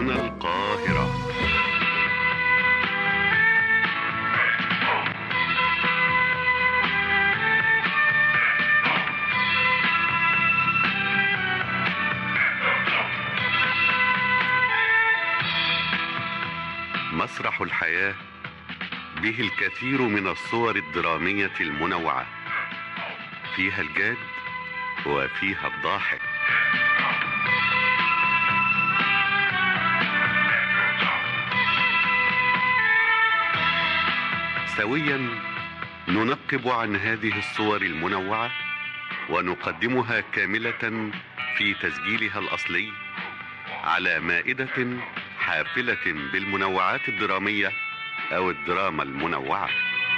من القاهرة مسرح الحياة به الكثير من الصور الدرامية المنوعة فيها الجاد وفيها الضاحك سويا ننقب عن هذه الصور المنوعة ونقدمها كاملة في تسجيلها الأصلي على مائدة حافلة بالمنوعات الدرامية أو الدراما المنوعة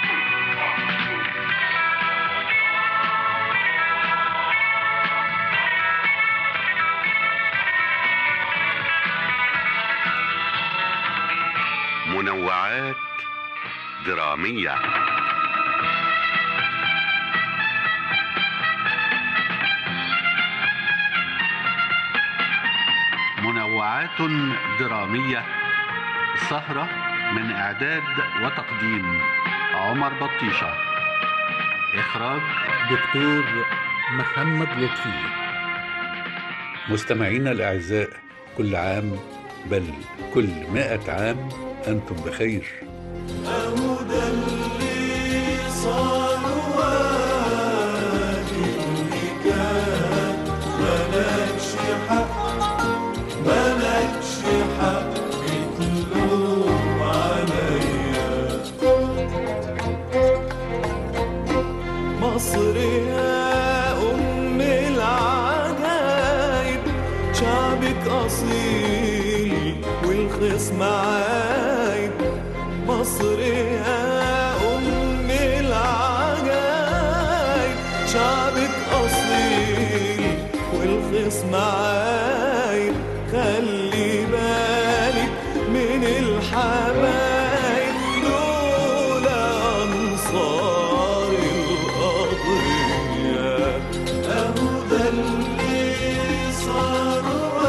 منوعات درامية منوعات درامية سهرة من إعداد وتقديم عمر بطيشة إخراج دكتور محمد لطفي مستمعينا الأعزاء كل عام بل كل مائة عام أنتم بخير أهو ده اللي صار وادي اللي كان ملكش حق ملكش حق تلوم عليا مصر يا أم العجايب شعبك أصيل والخصم عايب مصر يا أم العجايب شعبك أصيل والخصم عايب خلي بالك من الحبايب دول أنصار القضية أهو ده اللي صار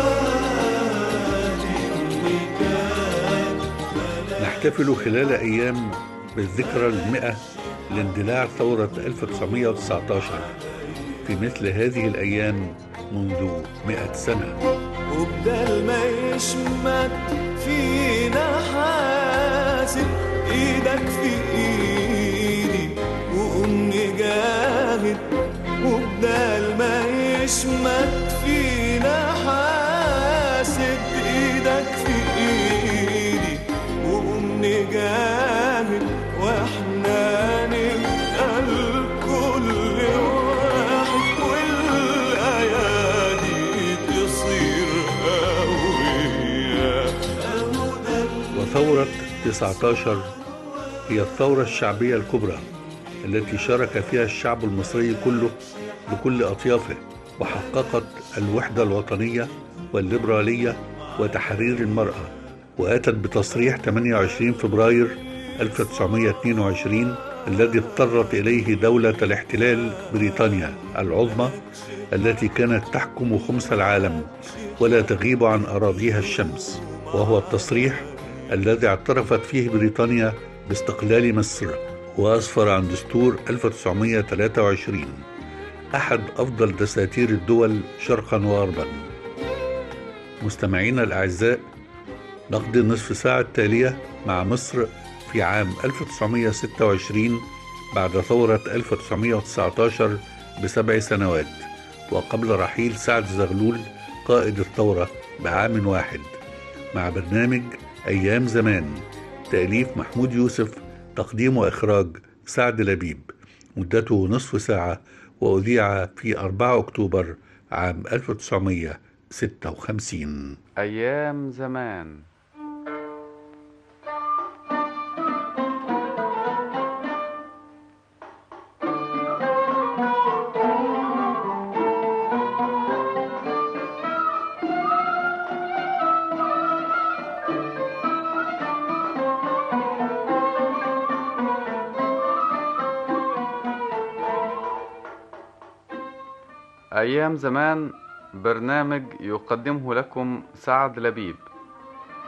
وادي اللي كان نحتفل خلال أيام بالذكرى المئة لاندلاع ثورة 1919 في مثل هذه الأيام منذ مئة سنة وبدل ما يشمت فينا حاسب ايدك في ايدي وقوم نجاهد وبدل ما يشمت فينا حاسب ايدك في ايدي وقوم نجاهد واحنا نبقى الكل واحد والايادي تصير قويه وثورة 19 هي الثورة الشعبية الكبرى التي شارك فيها الشعب المصري كله بكل أطيافه وحققت الوحدة الوطنية والليبرالية وتحرير المرأة وأتت بتصريح 28 فبراير 1922 الذي اضطرت إليه دولة الاحتلال بريطانيا العظمى التي كانت تحكم خمس العالم ولا تغيب عن أراضيها الشمس وهو التصريح الذي اعترفت فيه بريطانيا باستقلال مصر وأسفر عن دستور 1923 أحد أفضل دساتير الدول شرقا وغربا مستمعينا الأعزاء نقضي النصف ساعة التالية مع مصر في عام 1926 بعد ثورة 1919 بسبع سنوات وقبل رحيل سعد زغلول قائد الثورة بعام واحد مع برنامج أيام زمان تأليف محمود يوسف تقديم وإخراج سعد لبيب مدته نصف ساعة وأذيع في 4 أكتوبر عام 1956 أيام زمان أيام زمان برنامج يقدمه لكم سعد لبيب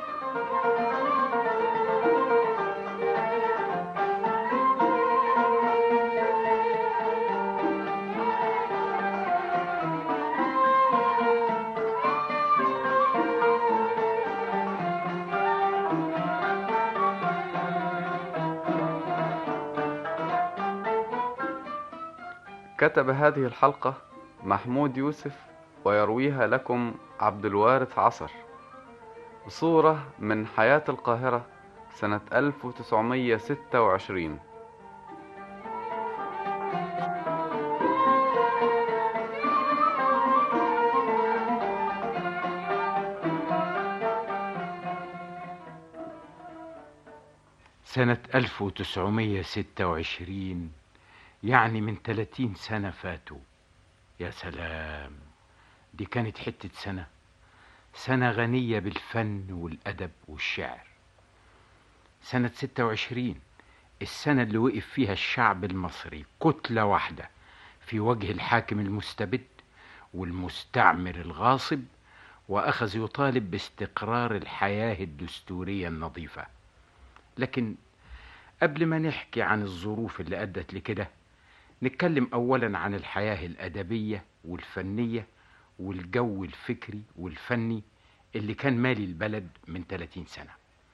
كتب هذه الحلقة محمود يوسف ويرويها لكم عبد الوارث عصر صورة من حياة القاهرة سنة 1926 سنة 1926 يعني من 30 سنة فاتوا يا سلام دي كانت حتة سنة سنة غنية بالفن والأدب والشعر سنة 26 السنة اللي وقف فيها الشعب المصري كتلة واحدة في وجه الحاكم المستبد والمستعمر الغاصب وأخذ يطالب باستقرار الحياة الدستورية النظيفة لكن قبل ما نحكي عن الظروف اللي أدت لكده نتكلم أولا عن الحياة الأدبية والفنية والجو الفكري والفني اللي كان مالي البلد من 30 سنة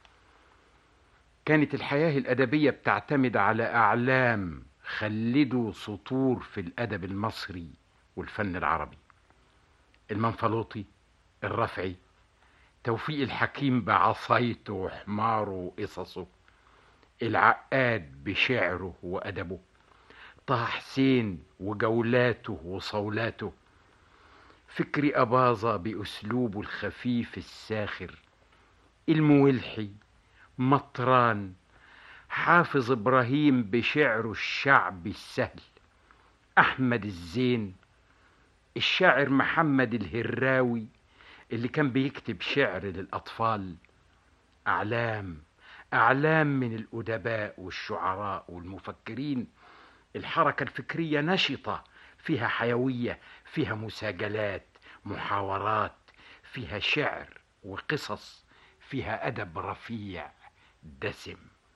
كانت الحياة الأدبية بتعتمد على أعلام خلدوا سطور في الأدب المصري والفن العربي المنفلوطي الرفعي توفيق الحكيم بعصايته وحماره وقصصه العقاد بشعره وأدبه طه حسين وجولاته وصولاته فكري أباظة بأسلوبه الخفيف الساخر المولحي مطران حافظ إبراهيم بشعره الشعبي السهل أحمد الزين الشاعر محمد الهراوي اللي كان بيكتب شعر للأطفال أعلام أعلام من الأدباء والشعراء والمفكرين الحركة الفكرية نشطة فيها حيوية فيها مساجلات محاورات فيها شعر وقصص فيها أدب رفيع دسم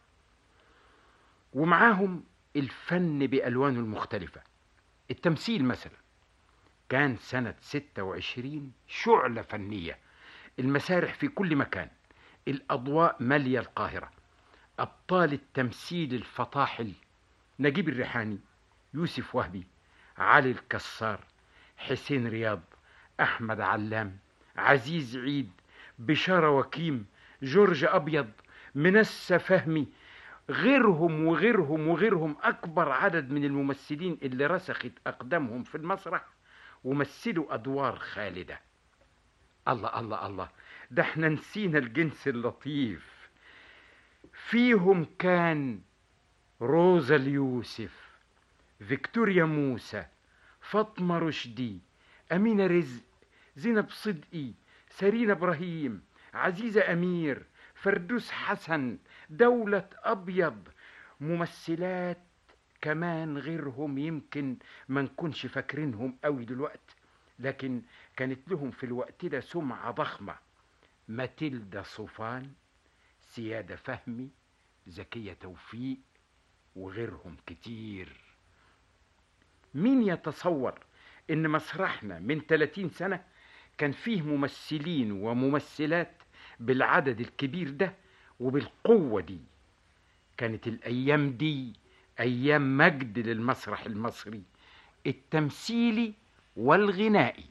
ومعاهم الفن بألوانه المختلفة التمثيل مثلا كان سنة 26 شعلة فنية المسارح في كل مكان الأضواء مالية القاهرة أبطال التمثيل الفطاحل نجيب الريحاني يوسف وهبي علي الكسار حسين رياض أحمد علام عزيز عيد بشارة وكيم جورج أبيض منسى فهمي غيرهم وغيرهم وغيرهم أكبر عدد من الممثلين اللي رسخت أقدامهم في المسرح ومثلوا أدوار خالدة الله الله الله ده احنا نسينا الجنس اللطيف فيهم كان روزا اليوسف فيكتوريا موسى فاطمة رشدي أمينة رزق زينب صدقي سرينا إبراهيم عزيزة أمير فردوس حسن دولة أبيض ممثلات كمان غيرهم يمكن ما نكونش فاكرينهم قوي دلوقتي لكن كانت لهم في الوقت ده سمعة ضخمة ماتيلدا صوفان سيادة فهمي زكية توفيق وغيرهم كتير مين يتصور ان مسرحنا من 30 سنة كان فيه ممثلين وممثلات بالعدد الكبير ده وبالقوة دي كانت الأيام دي أيام مجد للمسرح المصري التمثيلي والغنائي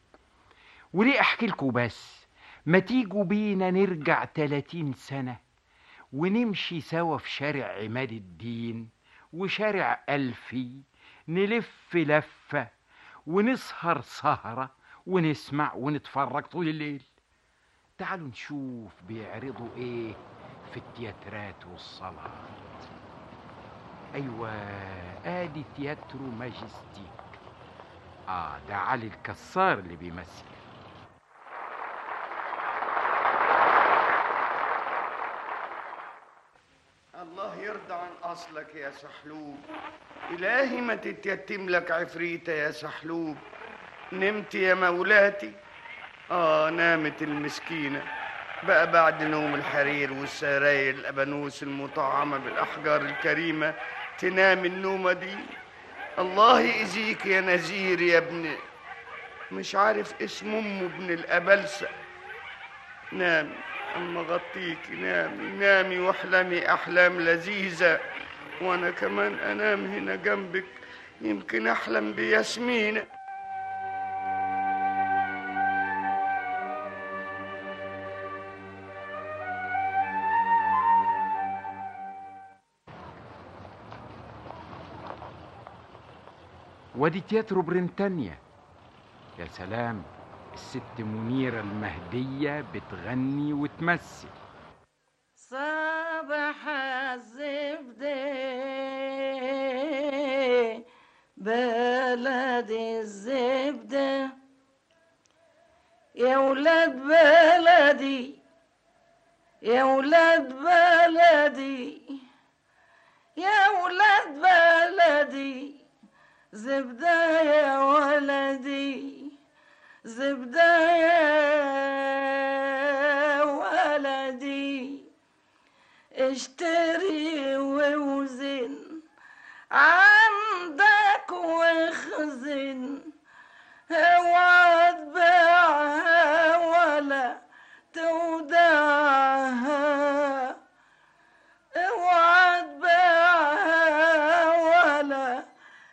وليه أحكي لكم بس ما تيجوا بينا نرجع 30 سنة ونمشي سوا في شارع عماد الدين وشارع ألفي نلف لفة ونسهر سهرة ونسمع ونتفرج طول الليل تعالوا نشوف بيعرضوا ايه في التياترات والصلاة ايوه ادي تياترو ماجستيك اه ده علي الكسار اللي بيمثل الله يرضى عن اصلك يا سحلوب الهي ما تتيتم لك عفريته يا سحلوب نمت يا مولاتي اه نامت المسكينه بقى بعد نوم الحرير والسراير الابانوس المطعمه بالاحجار الكريمه تنام النومه دي الله يأذيك يا نزير يا ابن مش عارف اسم امه ابن الابلسه نامي اما غطيكي نامي نامي واحلمي احلام لذيذه وانا كمان انام هنا جنبك يمكن أحلم بياسمينة وادي تياترو برينتانيا يا سلام الست منيرة المهدية بتغني وتمثل صباح الزبدة بلد الزبدة يا ولاد بلدي يا ولاد بلدي يا ولاد بلدي زبدة يا ولدي زبدة يا ولدي اشتري ووزن عندك واخزن اوعى تبيعها ولا تودعها اوعى تبيعها ولا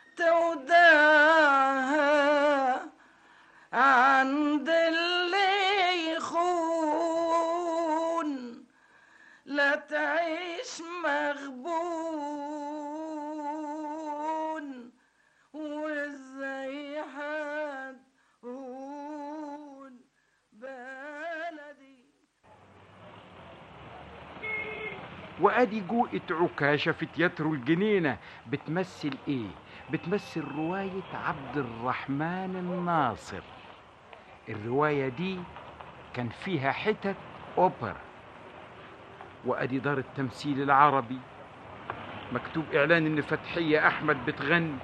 تودعها عند اللي يخون لا تعيش مغبون وازاي هتهون بلدي وادي جوقة عكاشة في تياترو الجنينة بتمثل ايه بتمثل رواية عبد الرحمن الناصر الرواية دي كان فيها حتت اوبرا وادي دار التمثيل العربي مكتوب اعلان ان فتحية احمد بتغني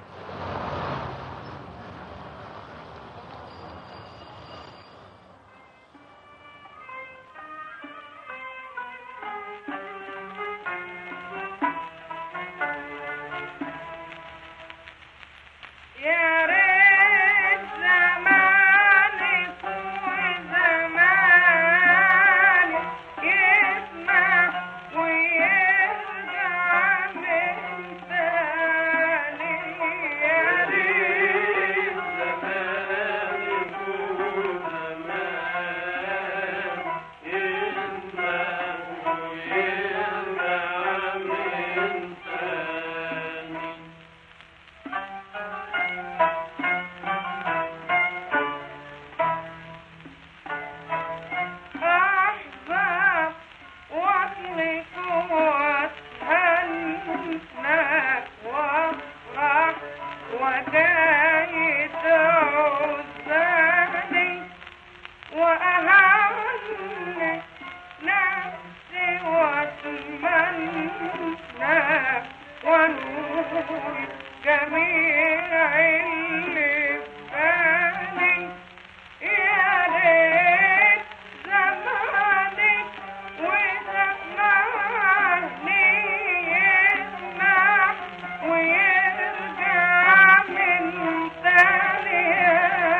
يا ريت زمانك وزماني يسمع ويرجع من تاني يا ريت زمانك وزمان يسمع ويرجع من تاني أحباب وطنك وأتهنى وأفرح وجاي تعزاني وأهني نفسي وأتمنى ونور جميع اللي بالي يا ريت زمانك وزماني يسمع ويرجع من تاني يا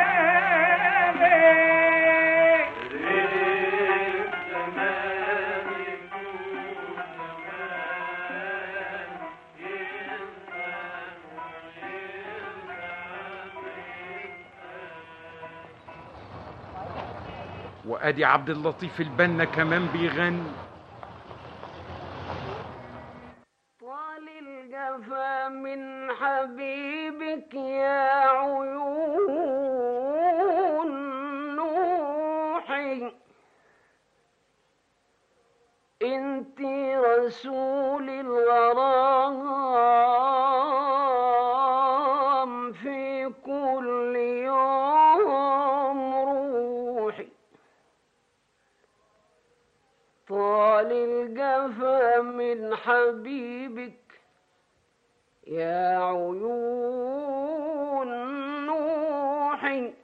بيت ريت زمانك وزمان وادي عبد اللطيف البنا كمان بيغني طال الجفا من حبيبك يا عيون نوحي انت رسول الغرام في كل يوم روحي طال الجفا من حبيبك يا عيون نوحي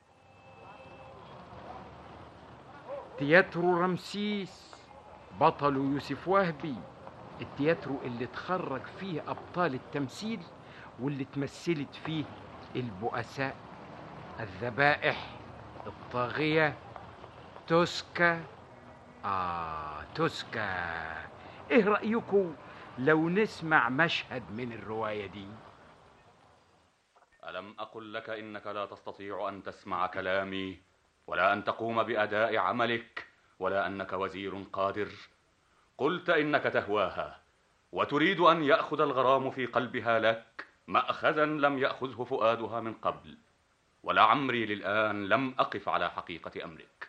تياترو رمسيس بطله يوسف وهبي التياترو اللي اتخرج فيه أبطال التمثيل واللي تمثلت فيه البؤساء الذبائح الطاغية توسكا آه توسكا إيه رأيكم لو نسمع مشهد من الرواية دي ألم أقل لك إنك لا تستطيع أن تسمع كلامي ولا أن تقوم بأداء عملك ولا أنك وزير قادر قلت إنك تهواها وتريد أن يأخذ الغرام في قلبها لك مأخذا لم يأخذه فؤادها من قبل ولعمري للآن لم أقف على حقيقة أمرك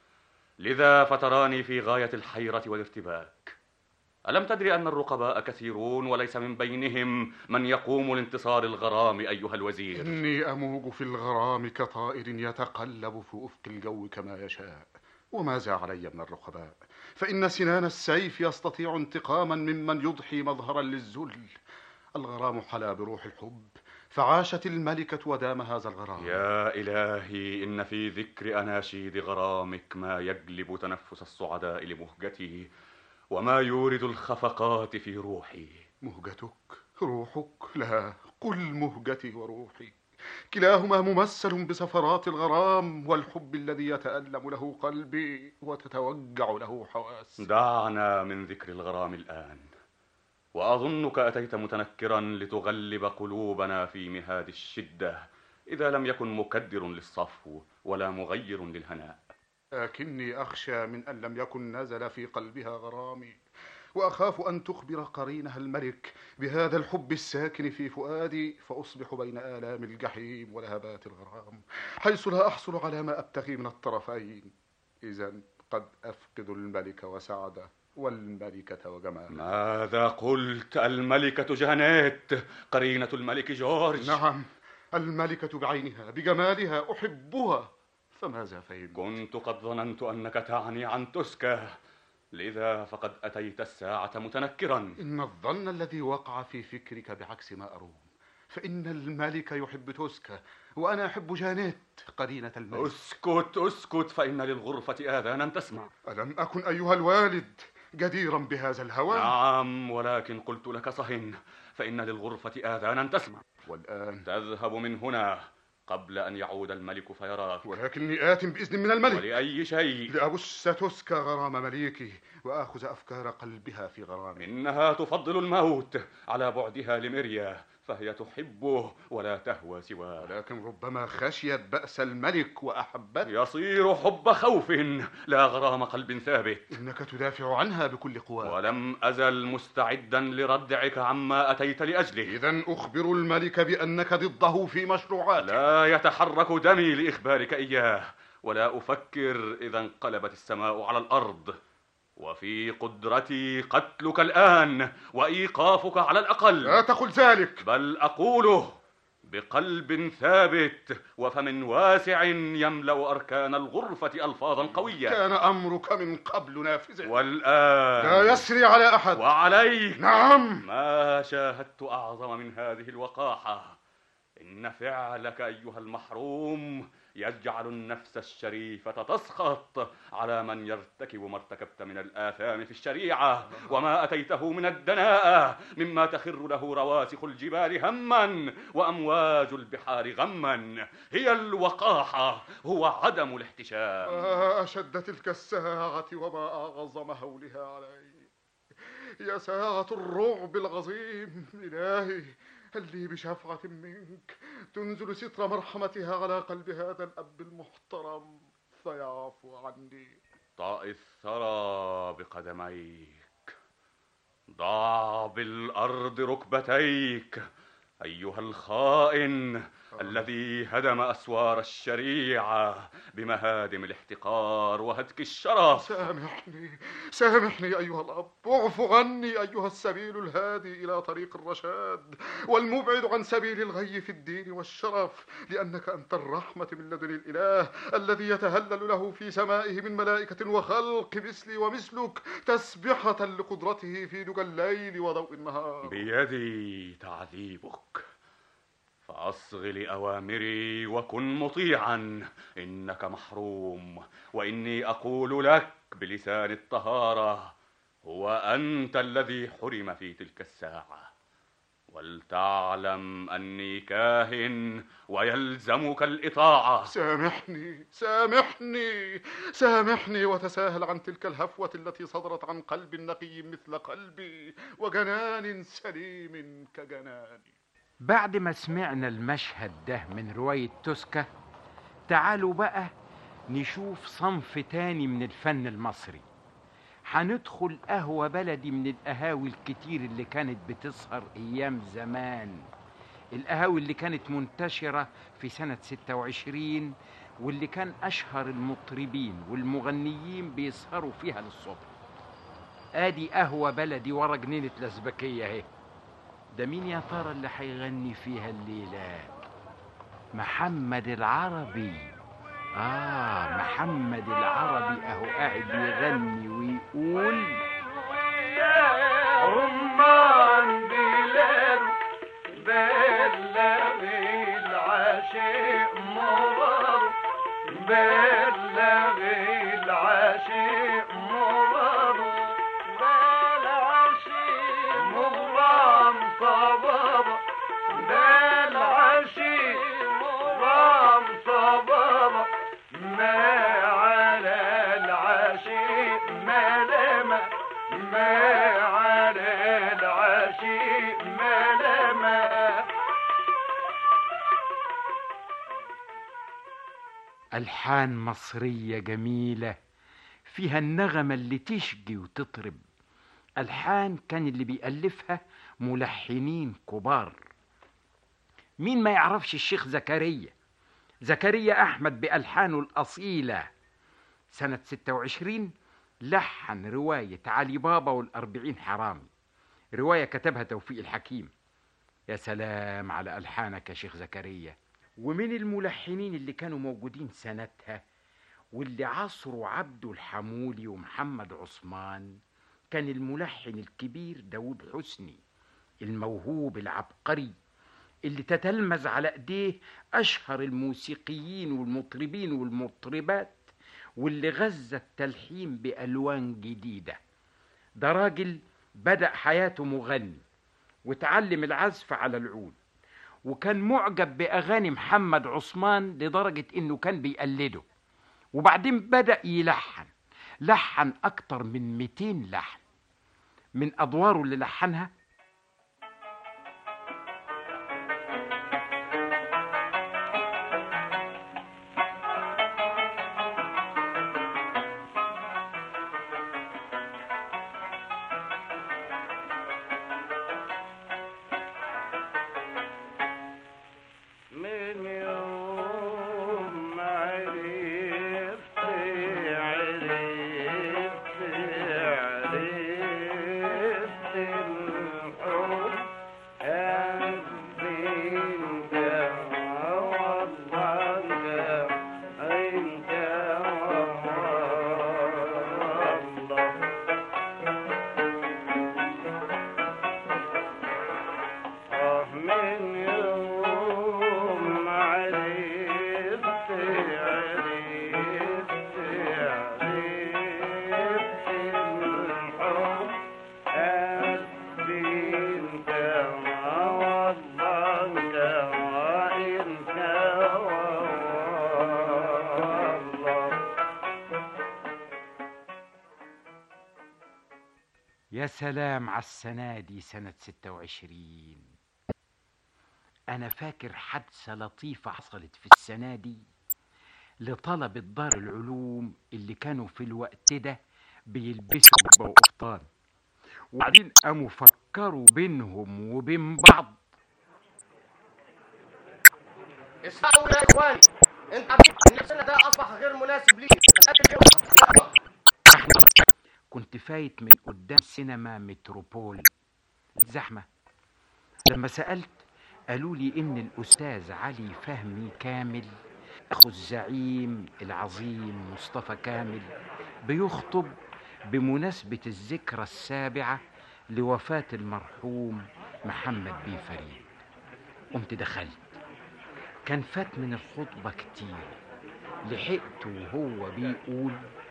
لذا فتراني في غاية الحيرة والارتباك ألم تدري أن الرقباء كثيرون وليس من بينهم من يقوم لانتصار الغرام أيها الوزير إني أموج في الغرام كطائر يتقلب في أفق الجو كما يشاء وماذا علي من الرقباء فإن سنان السيف يستطيع انتقاما ممن يضحي مظهرا للذل الغرام حلا بروح الحب فعاشت الملكة ودام هذا الغرام يا إلهي إن في ذكر أناشيد غرامك ما يجلب تنفس الصعداء لمهجتي وما يورد الخفقات في روحي مهجتك روحك لا قل مهجتي وروحي كلاهما ممثل بسفرات الغرام والحب الذي يتألم له قلبي وتتوجع له حواسي دعنا من ذكر الغرام الآن وأظنك أتيت متنكرا لتغلب قلوبنا في مهاد الشدة إذا لم يكن مكدر للصفو ولا مغير للهناء لكني أخشى من أن لم يكن نزل في قلبها غرامي وأخاف أن تخبر قرينها الملك بهذا الحب الساكن في فؤادي فأصبح بين آلام الجحيم ولهبات الغرام حيث لا أحصل على ما أبتغي من الطرفين إذا قد أفقد الملك وسعده والملكة وجمالها ماذا قلت الملكة جانيت قرينة الملك جورج نعم الملكة بعينها بجمالها أحبها فماذا فهم كنت قد ظننت أنك تعني عن تسكا لذا فقد أتيت الساعة متنكرا إن الظن الذي وقع في فكرك بعكس ما أروم فإن الملك يحب توسكا وأنا أحب جانيت قرينة الملك اسكت اسكت فإن للغرفة آذانا تسمع ألم أكن أيها الوالد جديرا بهذا الهوى نعم ولكن قلت لك صهن فإن للغرفة آذانا تسمع والآن تذهب من هنا قبل أن يعود الملك فيراك ولكني آت بإذن من الملك ولأي شيء لأبث تسكى غرام مليكي وآخذ أفكار قلبها في غرامي إنها تفضل الموت على بعدها لميريا فهي تحبه ولا تهوى سواه ولكن ربما خشيت بأس الملك وأحبته يصير حب خوف لا غرام قلب ثابت إنك تدافع عنها بكل قواك ولم أزل مستعدا لردعك عما أتيت لأجله إذا أخبر الملك بأنك ضده في مشروعاته لا يتحرك دمي لإخبارك إياه ولا أفكر إذا انقلبت السماء على الأرض وفي قدرتي قتلك الآن وإيقافك على الأقل لا تقل ذلك بل أقوله بقلب ثابت وفم واسع يملأ أركان الغرفة ألفاظا قوية كان أمرك من قبل نافذا والآن لا يسري على أحد وعليك نعم ما شاهدت أعظم من هذه الوقاحة إن فعلك أيها المحروم يجعل النفس الشريفة تسخط على من يرتكب ما ارتكبت من الآثام في الشريعة وما أتيته من الدناءة مما تخر له رواسخ الجبال هما وأمواج البحار غما هي الوقاحة هو عدم الاحتشام ما أشد تلك الساعة وما أعظم هولها علي يا ساعة الرعب العظيم إلهي هل لي بشفعة منك تنزل ستر مرحمتها على قلب هذا الأب المحترم فيعفو عني طأ الثرى بقدميك ضع بالأرض ركبتيك أيها الخائن الذي هدم أسوار الشريعة بمهادم الاحتقار وهتك الشرف سامحني سامحني أيها الأب واعف عني أيها السبيل الهادي إلى طريق الرشاد والمبعد عن سبيل الغي في الدين والشرف لأنك أنت الرحمة من لدن الإله الذي يتهلل له في سمائه من ملائكة وخلق مثلي ومثلك تسبحة لقدرته في دجى الليل وضوء النهار بيدي تعذيبك فأصغ لأوامري وكن مطيعا إنك محروم وإني أقول لك بلسان الطهارة هو أنت الذي حرم في تلك الساعة ولتعلم أني كاهن ويلزمك الإطاعة سامحني سامحني سامحني وتساهل عن تلك الهفوة التي صدرت عن قلب نقي مثل قلبي وجنان سليم كجناني بعد ما سمعنا المشهد ده من رواية توسكا تعالوا بقى نشوف صنف تاني من الفن المصري هندخل قهوة بلدي من القهاوي الكتير اللي كانت بتسهر أيام زمان القهاوي اللي كانت منتشرة في سنة 26 واللي كان أشهر المطربين والمغنيين بيسهروا فيها للصبح آدي قهوة بلدي ورا جنينة الأزبكية اهي ده مين يا ترى اللي هيغني فيها الليلة محمد العربي آه محمد العربي أهو قاعد يغني ويقول رمان بلاد بلغ العاشق مرر بلغ العاشق مرر بالعاشق مغرم صبر بالعاشق مغرم صبر ما على العاشق ملامة ما على العاشق ملامة ألحان مصرية جميلة فيها النغمة اللي تشجي وتطرب ألحان كان اللي بيألفها ملحنين كبار مين ما يعرفش الشيخ زكريا زكريا أحمد بألحانه الأصيلة سنة 26 لحن رواية علي بابا والأربعين حرامي رواية كتبها توفيق الحكيم يا سلام على ألحانك يا شيخ زكريا ومن الملحنين اللي كانوا موجودين سنتها واللي عصروا عبده الحمولي ومحمد عثمان كان الملحن الكبير داود حسني الموهوب العبقري اللي تتلمذ على ايديه اشهر الموسيقيين والمطربين والمطربات واللي غذى التلحين بالوان جديده ده راجل بدا حياته مغني وتعلم العزف على العود وكان معجب باغاني محمد عثمان لدرجه انه كان بيقلده وبعدين بدا يلحن لحن اكتر من 200 لحن من ادواره اللي لحنها من يوم عرفت عرفت عرفت الحب قلبي انت والله انت والله من يوم عرفت عرفت عرفت الحب قلبي انت والله انت وانت والله يا سلام على السنة دي سنة 26 أنا فاكر حادثة لطيفة حصلت في السنة دي لطلبة دار العلوم اللي كانوا في الوقت ده بيلبسوا جبة وقفطان وبعدين قاموا فكروا بينهم وبين بعض اسمعوا يا اخواني انت عارفين ان السنه ده اصبح غير مناسب لي كنت فايت من قدام سينما متروبول زحمة لما سألت قالوا لي إن الأستاذ علي فهمي كامل أخو الزعيم العظيم مصطفى كامل بيخطب بمناسبة الذكرى السابعة لوفاة المرحوم محمد بن فريد قمت دخلت كان فات من الخطبة كتير لحقته وهو بيقول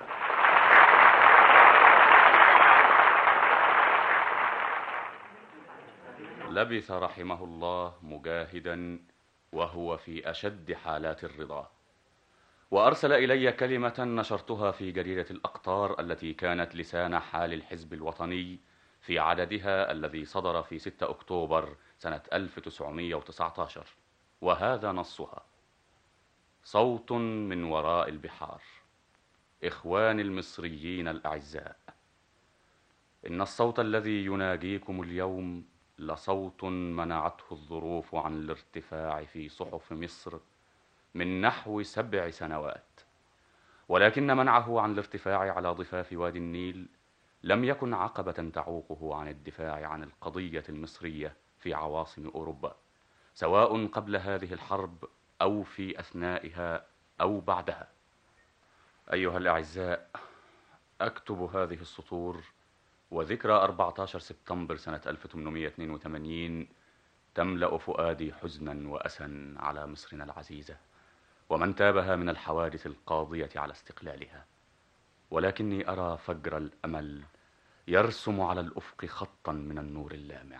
لبث رحمه الله مجاهدا وهو في اشد حالات الرضا وارسل الي كلمه نشرتها في جريده الاقطار التي كانت لسان حال الحزب الوطني في عددها الذي صدر في 6 اكتوبر سنة 1919 وهذا نصها صوت من وراء البحار إخواني المصريين الأعزاء إن الصوت الذي يناجيكم اليوم لصوت منعته الظروف عن الارتفاع في صحف مصر من نحو سبع سنوات ولكن منعه عن الارتفاع على ضفاف وادي النيل لم يكن عقبة تعوقه عن الدفاع عن القضية المصرية في عواصم أوروبا سواء قبل هذه الحرب أو في أثنائها أو بعدها أيها الأعزاء أكتب هذه السطور وذكرى 14 سبتمبر سنة 1882 تملأ فؤادي حزنا وأسا على مصرنا العزيزة ومن تابها من الحوادث القاضية على استقلالها ولكني أرى فجر الأمل يرسم على الأفق خطا من النور اللامع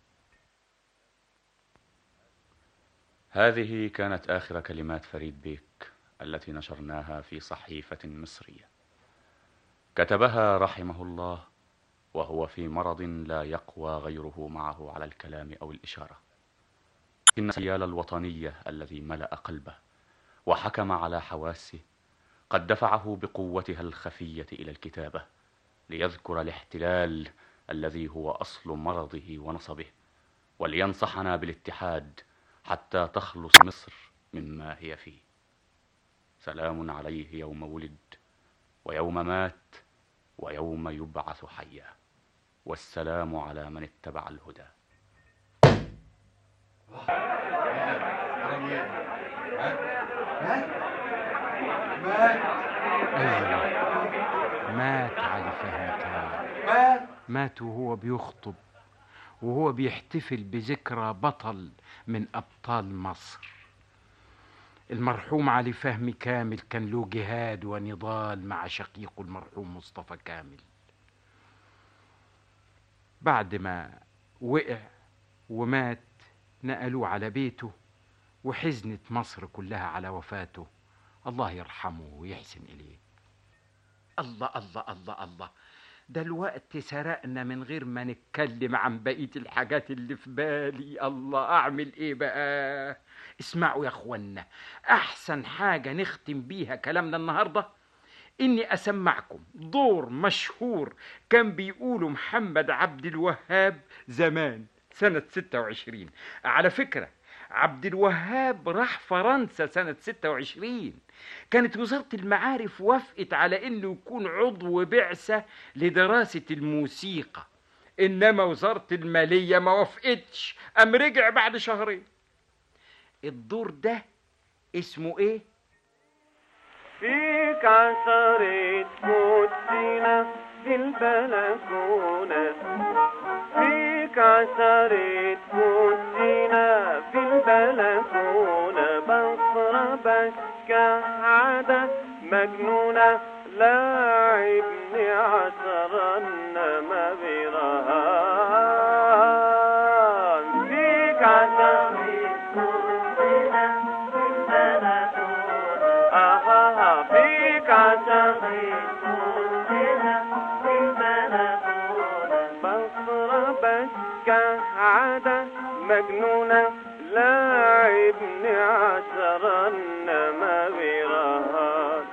هذه كانت آخر كلمات فريد بيك التي نشرناها في صحيفة مصرية كتبها رحمه الله وهو في مرض لا يقوى غيره معه على الكلام أو الإشارة إن السيال الوطنية الذي ملأ قلبه وحكم على حواسه قد دفعه بقوتها الخفية إلى الكتابة ليذكر الاحتلال الذي هو أصل مرضه ونصبه ولينصحنا بالاتحاد حتى تخلص مصر مما هي فيه سلام عليه يوم ولد ويوم مات ويوم يبعث حيا والسلام على من اتبع الهدى أيوة مات علي فهمي كامل مات وهو بيخطب وهو بيحتفل بذكرى بطل من أبطال مصر المرحوم علي فهمي كامل كان له جهاد ونضال مع شقيقه المرحوم مصطفى كامل بعد ما وقع ومات نقلوه على بيته وحزنت مصر كلها على وفاته الله يرحمه ويحسن إليه الله الله الله الله ده الوقت سرقنا من غير ما نتكلم عن بقية الحاجات اللي في بالي الله أعمل إيه بقى اسمعوا يا أخوانا أحسن حاجة نختم بيها كلامنا النهاردة إني أسمعكم دور مشهور كان بيقوله محمد عبد الوهاب زمان سنة 26 على فكرة عبد الوهاب راح فرنسا سنة 26 كانت وزارة المعارف وافقت على انه يكون عضو بعثة لدراسة الموسيقى انما وزارة المالية ما وافقتش ام رجع بعد شهرين الدور ده اسمه ايه فيك عشرة كوتشينة في البلكونة فيك عشرة كوتشينة في البلكونة بصرة بكة عادة مجنونة لاعبني عشرة انما برهان فيك عشرة كوتشينة في البلكونة آها فيك عشرة كوتشينة في البلكونة بصرة بكة عادة مجنونة لاعبني عشرة انما برهان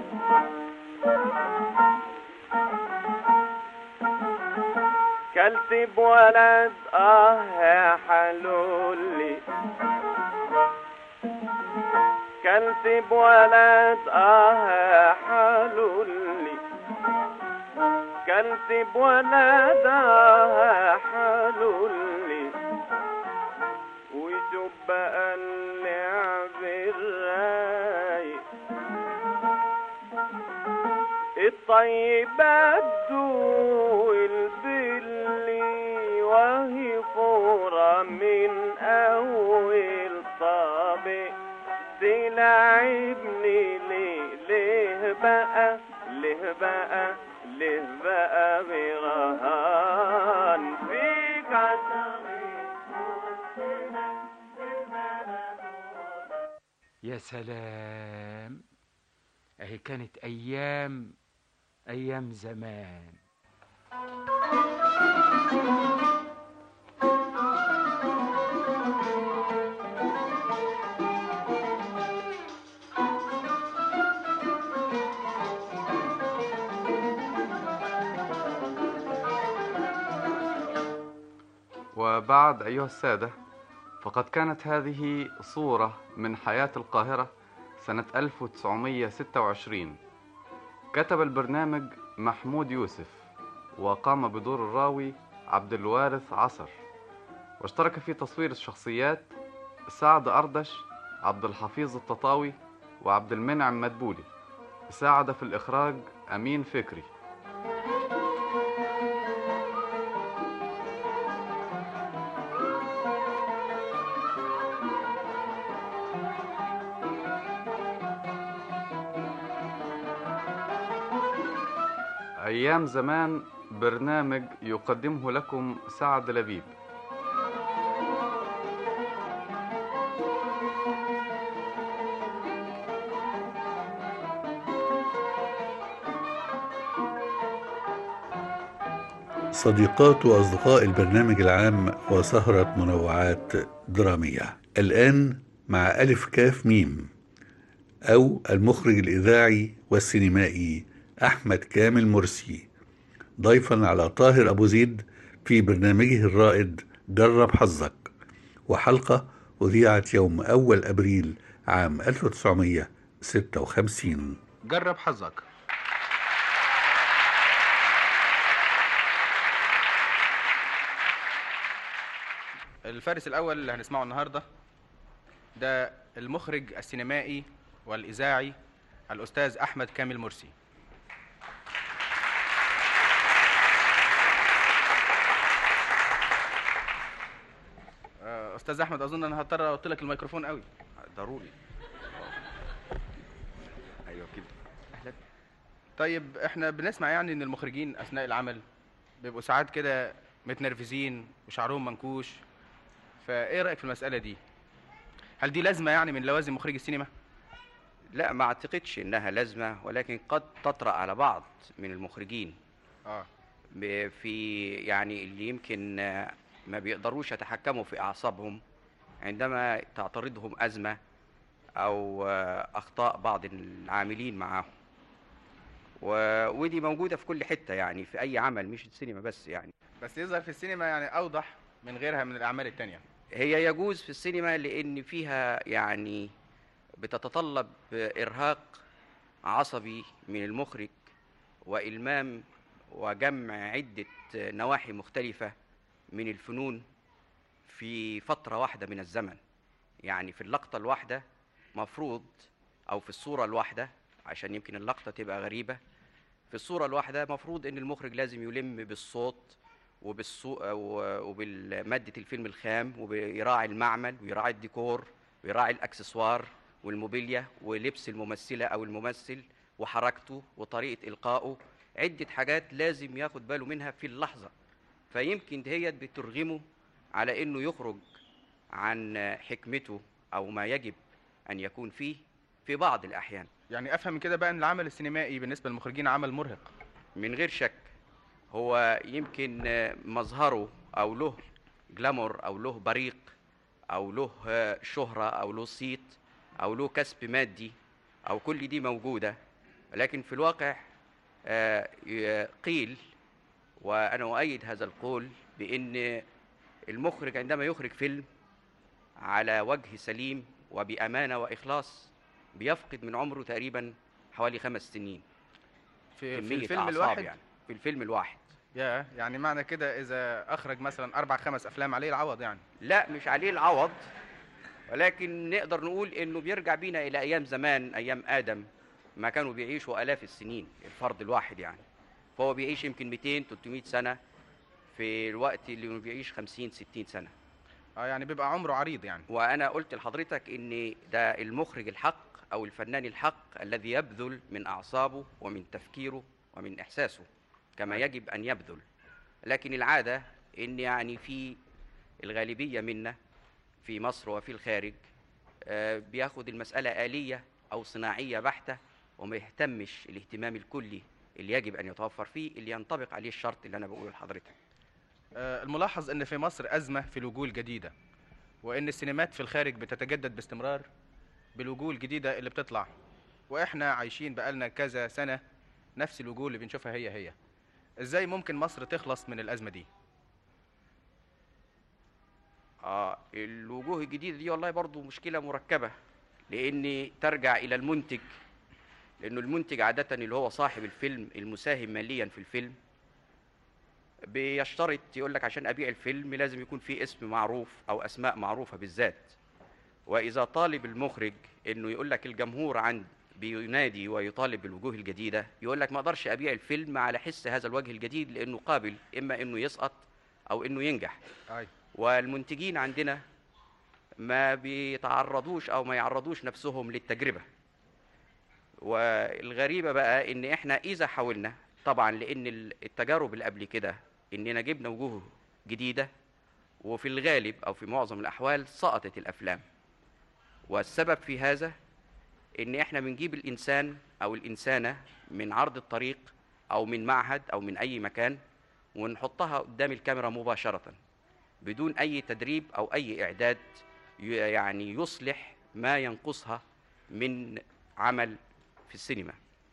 كلت بولد اه يا حلولي كلت بولد اه يا حلولي كلت بولد اه يا حلولي وشوف بقى اللعب الرايق الطيبات دول باللي وهي فورة من أول طابق تلعبني ليه ليه بقى ليه بقى ليه بقى برهان فيك يا سلام اهي كانت ايام ايام زمان وبعد أيها السادة فقد كانت هذه صورة من حياة القاهرة سنة 1926 كتب البرنامج محمود يوسف وقام بدور الراوي عبد الوارث عصر واشترك في تصوير الشخصيات سعد أردش عبد الحفيظ التطاوي وعبد المنعم مدبولي ساعد في الإخراج أمين فكري أيام زمان برنامج يقدمه لكم سعد لبيب صديقات وأصدقاء البرنامج العام وسهرة منوعات درامية الآن مع ألف كاف ميم أو المخرج الإذاعي والسينمائي أحمد كامل مرسي ضيفا على طاهر أبو زيد في برنامجه الرائد جرب حظك وحلقة أذيعت يوم أول أبريل عام 1956 جرب حظك الفارس الأول اللي هنسمعه النهاردة ده المخرج السينمائي والإذاعي الأستاذ أحمد كامل مرسي آه، أستاذ أحمد أظن أنا هضطر أحط لك الميكروفون قوي ضروري ايوه كده اهلا طيب احنا بنسمع يعني ان المخرجين اثناء العمل بيبقوا ساعات كده متنرفزين وشعرهم منكوش فايه رايك في المساله دي هل دي لازمه يعني من لوازم مخرج السينما لا ما اعتقدش انها لازمه ولكن قد تطرا على بعض من المخرجين اه ب- في يعني اللي يمكن آه، ما بيقدروش يتحكموا في اعصابهم عندما تعترضهم ازمه او آه، اخطاء بعض العاملين معاهم و- ودي موجوده في كل حته يعني في اي عمل مش السينما بس يعني بس يظهر في السينما يعني اوضح من غيرها من الاعمال التانية هي يجوز في السينما لان فيها يعني بتتطلب ارهاق عصبي من المخرج والمام وجمع عده نواحي مختلفه من الفنون في فتره واحده من الزمن يعني في اللقطه الواحده مفروض او في الصوره الواحده عشان يمكن اللقطه تبقى غريبه في الصوره الواحده مفروض ان المخرج لازم يلم بالصوت وبالسو... و- وبالمادة الفيلم الخام وبيراعي المعمل ويراعي الديكور ويراعي الاكسسوار والموبيليا ولبس الممثلة او الممثل وحركته وطريقة القائه عدة حاجات لازم ياخد باله منها في اللحظة فيمكن دهيت بترغمه على انه يخرج عن حكمته او ما يجب ان يكون فيه في بعض الاحيان يعني افهم من كده بقى ان العمل السينمائي بالنسبه للمخرجين عمل مرهق من غير شك هو يمكن آه، مظهره او له جلامور او له بريق او له آه، شهرة او له صيت او له كسب مادي او كل دي موجودة لكن في الواقع آه، ي- قيل وانا اؤيد هذا القول بان المخرج عندما يخرج فيلم على وجه سليم وبامانه واخلاص بيفقد من عمره تقريبا حوالي خمس سنين في, في كمية الفيلم أعصاب الواحد يعني في الفيلم الواحد يا يعني معنى كده اذا اخرج مثلا اربع خمس افلام عليه العوض يعني لا مش عليه العوض ولكن نقدر نقول انه بيرجع بينا الى ايام زمان ايام ادم ما كانوا بيعيشوا الاف السنين الفرد الواحد يعني فهو بيعيش يمكن 200 300 سنه في الوقت اللي إنه بيعيش 50 60 سنه اه يعني بيبقى عمره عريض يعني وانا قلت لحضرتك ان ده المخرج الحق او الفنان الحق الذي يبذل من اعصابه ومن تفكيره ومن احساسه كما يجب ان يبذل لكن العاده ان يعني في الغالبيه منا في مصر وفي الخارج آه، بياخد المساله اليه او صناعيه بحته وما يهتمش الاهتمام الكلي اللي يجب ان يتوفر فيه اللي ينطبق عليه الشرط اللي انا بقوله لحضرتك آه، الملاحظ ان في مصر ازمه في الوجوه الجديده وان السينمات في الخارج بتتجدد باستمرار بالوجوه الجديده اللي بتطلع واحنا عايشين بقالنا كذا سنه نفس الوجوه اللي بنشوفها هي هي ازاي ممكن مصر تخلص من الازمه دي اه الوجوه الجديده دي والله برضو مشكله مركبه لان ترجع الى المنتج لانه المنتج عاده اللي هو صاحب الفيلم المساهم ماليا في الفيلم بيشترط يقول لك عشان ابيع الفيلم لازم يكون في اسم معروف او اسماء معروفه بالذات واذا طالب المخرج انه يقول لك الجمهور عند بينادي ويطالب بالوجوه الجديده يقول لك ما اقدرش ابيع الفيلم على حس هذا الوجه الجديد لانه قابل اما انه يسقط او انه ينجح أي. والمنتجين عندنا ما بيتعرضوش او ما يعرضوش نفسهم للتجربه والغريبه بقى ان احنا اذا حاولنا طبعا لان التجارب اللي قبل كده اننا جبنا وجوه جديده وفي الغالب او في معظم الاحوال سقطت الافلام والسبب في هذا ان احنا بنجيب الانسان او الانسانه من عرض الطريق او من معهد او من اي مكان ونحطها قدام الكاميرا مباشره بدون اي تدريب او اي اعداد ي- يعني يصلح ما ينقصها من عمل في السينما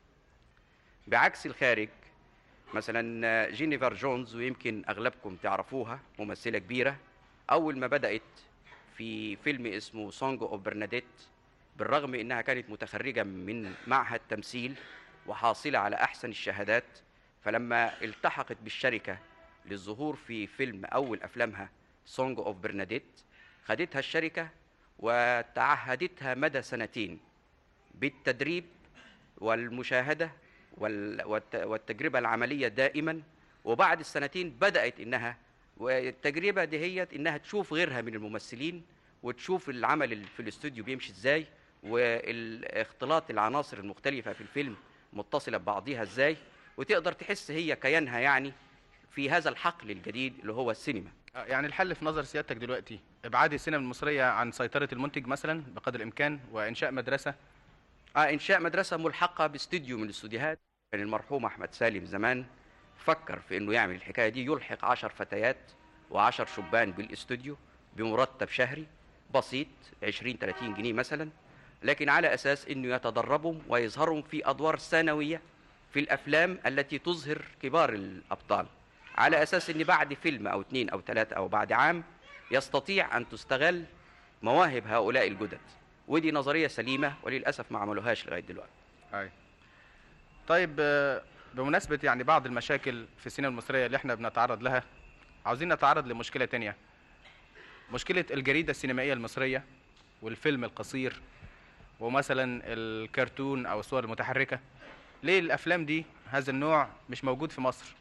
بعكس الخارج مثلا جينيفر جونز ويمكن اغلبكم تعرفوها ممثله كبيره اول ما بدات في فيلم اسمه سونج اوف برناديت بالرغم انها كانت متخرجه من معهد تمثيل وحاصله على احسن الشهادات فلما التحقت بالشركه للظهور في فيلم اول افلامها سونج اوف برناديت خدتها الشركه وتعهدتها مدى سنتين بالتدريب والمشاهده وال- والت- والتجربه العمليه دائما وبعد السنتين بدات انها والتجربه دي هي انها تشوف غيرها من الممثلين وتشوف العمل ال- في الاستوديو بيمشي ازاي واختلاط العناصر المختلفه في الفيلم متصله ببعضها ازاي وتقدر تحس هي كيانها يعني في هذا الحقل الجديد اللي هو السينما آه، يعني الحل في نظر سيادتك دلوقتي ابعاد السينما المصريه عن سيطره المنتج مثلا بقدر الامكان وانشاء مدرسه اه انشاء مدرسه ملحقه باستديو من الاستوديوهات كان المرحوم احمد سالم زمان فكر في انه يعمل الحكايه دي يلحق عشر فتيات وعشر شبان بالاستوديو بمرتب شهري بسيط 20 30 جنيه مثلا لكن على اساس انه يتدربوا ويظهروا في ادوار ثانويه في الافلام التي تظهر كبار الابطال على اساس ان بعد فيلم او اثنين او ثلاثه او بعد عام يستطيع ان تستغل مواهب هؤلاء الجدد ودي نظريه سليمه وللاسف ما عملوهاش لغايه دلوقتي أي. طيب آه، بمناسبة يعني بعض المشاكل في السينما المصرية اللي احنا بنتعرض لها عاوزين نتعرض لمشكلة تانية مشكلة الجريدة السينمائية المصرية والفيلم القصير ومثلا الكرتون أو الصور المتحركة ليه الأفلام دي هذا النوع مش موجود في مصر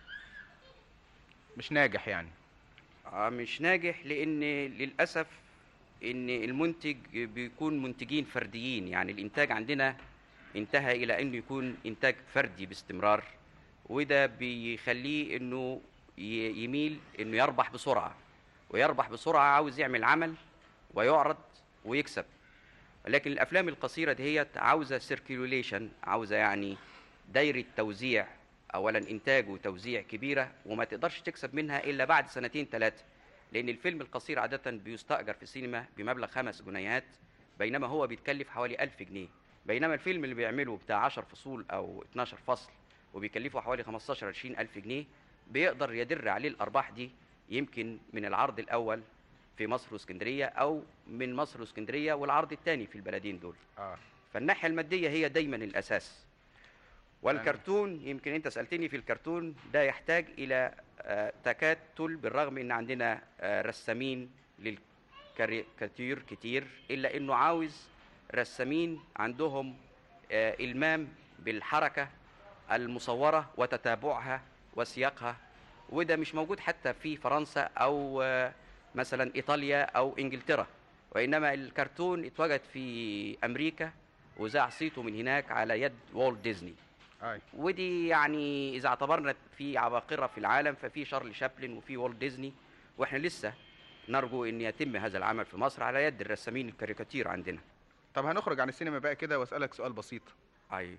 مش ناجح يعني آه، مش ناجح لان للاسف ان المنتج بيكون منتجين فرديين يعني الانتاج عندنا انتهى الى انه يكون انتاج فردي باستمرار وده بيخليه انه ي- يميل انه يربح بسرعه ويربح بسرعه عاوز يعمل عمل ويعرض ويكسب لكن الافلام القصيره دهيت عاوزه سيركيوليشن عاوزه يعني دايره توزيع اولا انتاج وتوزيع كبيره وما تقدرش تكسب منها الا بعد سنتين ثلاثه لان الفيلم القصير عاده بيستاجر في السينما بمبلغ خمس جنيهات بينما هو بيتكلف حوالي ألف جنيه بينما الفيلم اللي بيعمله بتاع 10 فصول او 12 فصل وبيكلفه حوالي 15 20 ألف جنيه بيقدر يدر عليه الأرباح دي يمكن من العرض الأول في مصر واسكندرية أو من مصر واسكندرية والعرض الثاني في البلدين دول آه. فالناحية المادية هي دايما الأساس والكرتون يمكن أنت سألتني في الكرتون ده يحتاج إلى آه، تكاتل بالرغم أن عندنا آه، رسامين للكاريكاتير كتير إلا أنه عاوز رسامين عندهم آه، إلمام بالحركة المصورة وتتابعها وسياقها وده مش موجود حتى في فرنسا أو آه، مثلا إيطاليا أو إنجلترا وإنما الكرتون اتوجد في أمريكا وذاع صيته من هناك على يد والت ديزني أي. ودي يعني إذا اعتبرنا في عباقرة في العالم ففي شارل شابلن وفي والت ديزني وإحنا لسه نرجو أن يتم هذا العمل في مصر على يد الرسامين الكاريكاتير عندنا طب هنخرج عن السينما بقى كده واسألك سؤال بسيط أيوه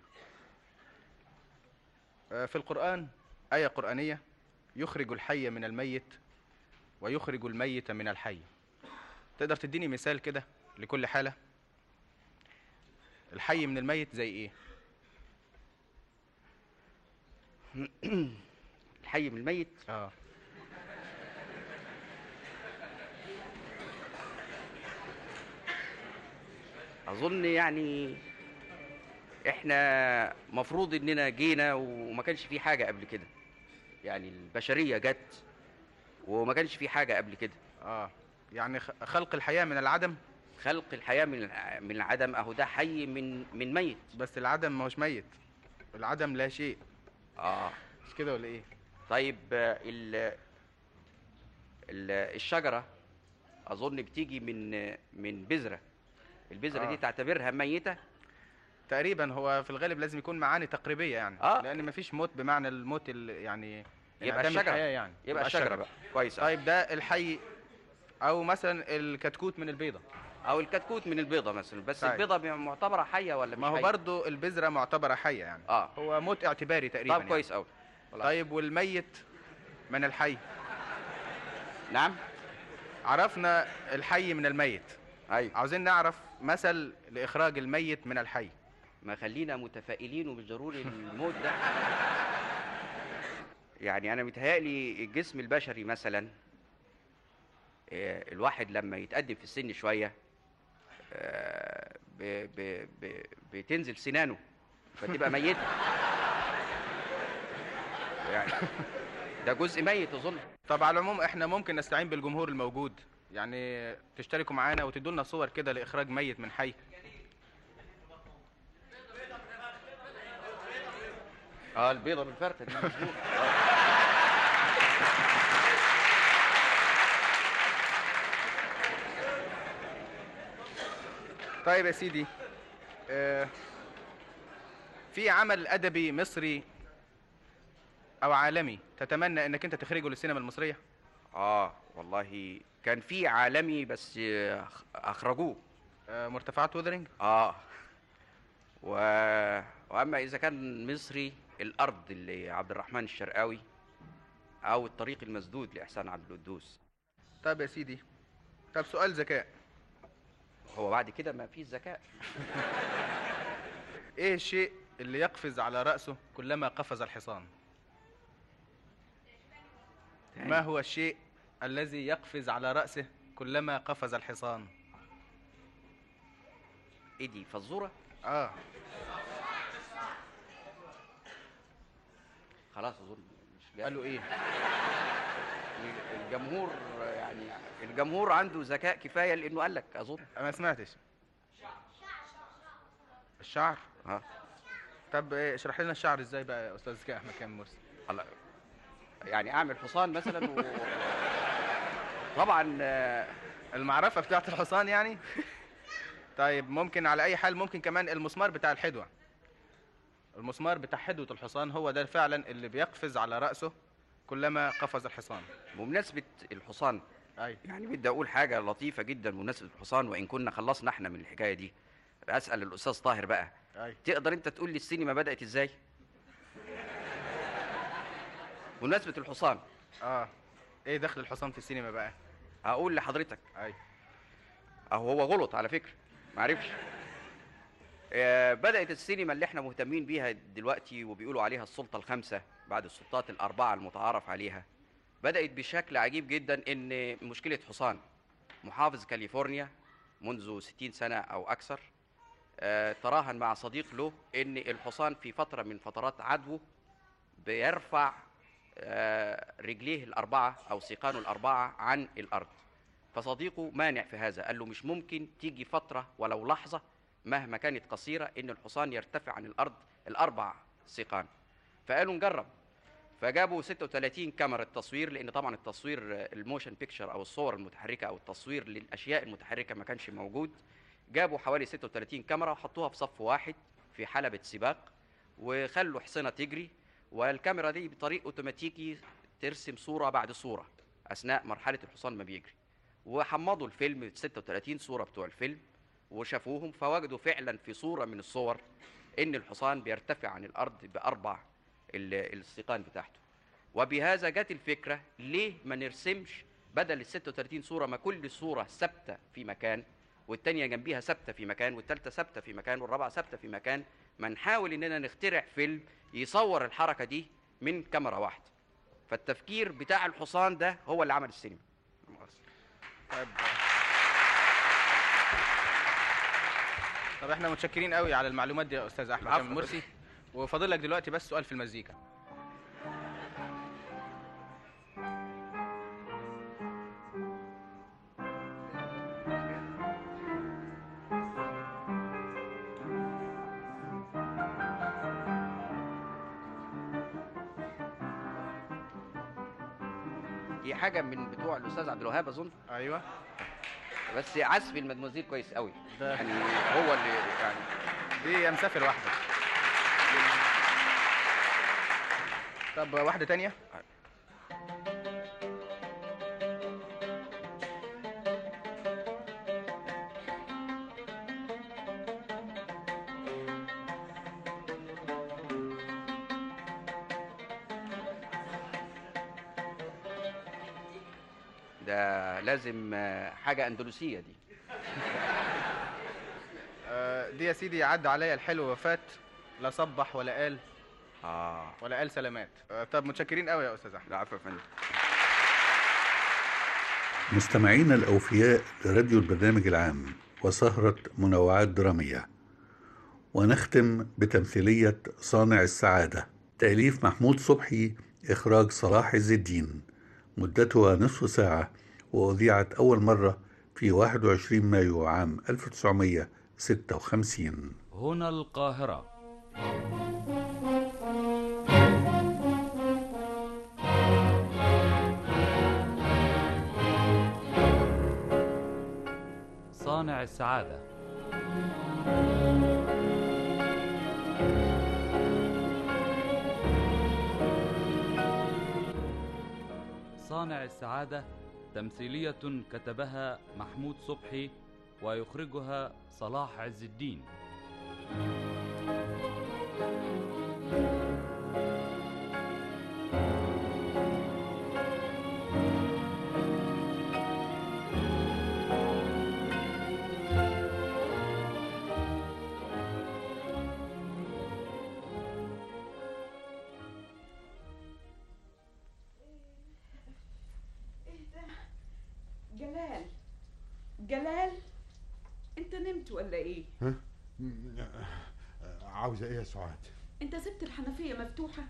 آه، في القرآن آية قرآنية يخرج الحي من الميت ويخرج الميت من الحي تقدر تديني مثال كده لكل حالة الحي من الميت زي ايه الحي من الميت اه اظن يعني احنا مفروض اننا جينا وما كانش في حاجه قبل كده يعني البشريه جت وما كانش في حاجه قبل كده اه يعني خ- خلق الحياه من العدم خلق الحياه من الع- من العدم اهو ده حي من من ميت بس العدم ما هوش ميت العدم لا شيء اه مش كده ولا ايه طيب آه، ال ال- الشجره اظن بتيجي من من بذره البذره آه. دي تعتبرها ميته تقريبا هو في الغالب لازم يكون معاني تقريبيه يعني آه. لان مفيش موت بمعنى الموت ال- يعني يبقى انعدام الشجرة. الحياة يعني يبقى الشجرة بقى. كويس أوي. طيب ده الحي او مثلا الكتكوت من البيضه او الكتكوت من البيضه مثلا بس طيب. البيضه معتبره حيه ولا مش ما هو حية؟ برضو البذره معتبره حيه يعني اه هو موت اعتباري تقريبا طب كويس قوي طيب والميت من الحي نعم عرفنا الحي من الميت ايوه عاوزين نعرف مثل لاخراج الميت من الحي ما خلينا متفائلين ومش ضروري الموت ده يعني انا متهيألي الجسم البشري مثلا آه، الواحد لما يتقدم في السن شويه آه، ب- ب- ب- بتنزل سنانه فتبقى ميته يعني ده جزء ميت اظن طب على العموم احنا ممكن نستعين بالجمهور الموجود يعني تشتركوا معانا وتدوا لنا صور كده لاخراج ميت من حي اه البيضه بالفرخه دي مظبوط طيب يا سيدي آه، في عمل ادبي مصري او عالمي تتمنى انك انت تخرجه للسينما المصريه اه والله كان في عالمي بس آه، اخرجوه آه، مرتفعات وذرنج اه و... واما اذا كان مصري الارض اللي عبد الرحمن الشرقاوي او الطريق المسدود لاحسان عبد القدوس طيب يا سيدي طب سؤال ذكاء هو بعد كده ما فيش ذكاء ايه الشيء اللي يقفز على راسه كلما قفز الحصان ما هو الشيء الذي يقفز على راسه كلما قفز الحصان ايه دي فزوره اه خلاص اظن مش جاي. قالوا ايه الجمهور يعني الجمهور عنده ذكاء كفايه لانه قال لك اظن ما سمعتش الشعر اه طب إيه، اشرح لنا الشعر ازاي بقى يا استاذ ذكاء احمد كامل مرسي هلا يعني اعمل حصان مثلا و... طبعا آه، المعرفه بتاعت الحصان يعني طيب ممكن على اي حال ممكن كمان المسمار بتاع الحدوه المسمار بتاع حدوه الحصان هو ده فعلا اللي بيقفز على راسه كلما قفز الحصان بمناسبه الحصان اي يعني بدي اقول حاجه لطيفه جدا بمناسبه الحصان وان كنا خلصنا احنا من الحكايه دي اسال الاستاذ طاهر بقى اي تقدر انت تقول لي السينما بدات ازاي بمناسبه الحصان اه ايه دخل الحصان في السينما بقى هقول لحضرتك اي اهو هو غلط على فكره معرفش آه، بدأت السينما اللي احنا مهتمين بيها دلوقتي وبيقولوا عليها السلطة الخامسة بعد السلطات الأربعة المتعارف عليها بدأت بشكل عجيب جدا إن مشكلة حصان محافظ كاليفورنيا منذ 60 سنة أو أكثر آه، تراهن مع صديق له إن الحصان في فترة من فترات عدوه بيرفع آه، رجليه الأربعة أو سيقانه الأربعة عن الأرض فصديقه مانع في هذا قال له مش ممكن تيجي فترة ولو لحظة مهما كانت قصيرة إن الحصان يرتفع عن الأرض الأربع سيقان فقالوا نجرب فجابوا 36 كاميرا تصوير لأن طبعا التصوير آه، الموشن بيكتشر أو الصور المتحركة أو التصوير للأشياء المتحركة ما كانش موجود جابوا حوالي 36 كاميرا وحطوها في صف واحد في حلبة سباق وخلوا حصنة تجري والكاميرا دي بطريق اوتوماتيكي ترسم صورة بعد صورة أثناء مرحلة الحصان ما بيجري وحمضوا الفيلم 36 صورة بتوع الفيلم وشافوهم فوجدوا فعلا في صورة من الصور إن الحصان بيرتفع عن الأرض بأربع ال- السيقان بتاعته وبهذا جت الفكرة ليه ما نرسمش بدل ال 36 صورة ما كل صورة ثابتة في مكان والتانية جنبيها ثابتة في مكان والتالتة ثابتة في مكان والرابعة ثابتة في مكان ما نحاول إننا نخترع فيلم يصور الحركة دي من كاميرا واحدة فالتفكير بتاع الحصان ده هو اللي عمل السينما طيب طب احنا متشكرين قوي على المعلومات دي يا استاذ احمد العفو شامل مرسي وفاضل لك دلوقتي بس سؤال في المزيكا دي حاجه من بتوع الاستاذ عبد الوهاب اظن ايوه بس عزف المدموزيل كويس قوي ده- يعني هو اللي يعني دي يا مسافر واحده طب واحده تانية ده لازم آه، حاجه اندلسيه دي آه، دي يا سيدي عدى عليا الحلو وفات لا صبح ولا قال اه ولا قال سلامات آه، طب متشكرين قوي يا استاذ احمد العفو يا فندم مستمعينا الأوفياء لراديو البرنامج العام وسهرة منوعات درامية ونختم بتمثيلية صانع السعادة تأليف محمود صبحي إخراج صلاح عز الدين مدتها نصف ساعة وأذيعت أول مرة في 21 مايو عام 1956 هنا القاهرة صانع السعادة صانع السعادة تمثيلية كتبها محمود صبحي ويخرجها صلاح عز الدين ايه ده جلال جلال انت نمت ولا ايه ها؟ عاوزة ايه يا سعاد؟ انت سبت الحنفيه مفتوحه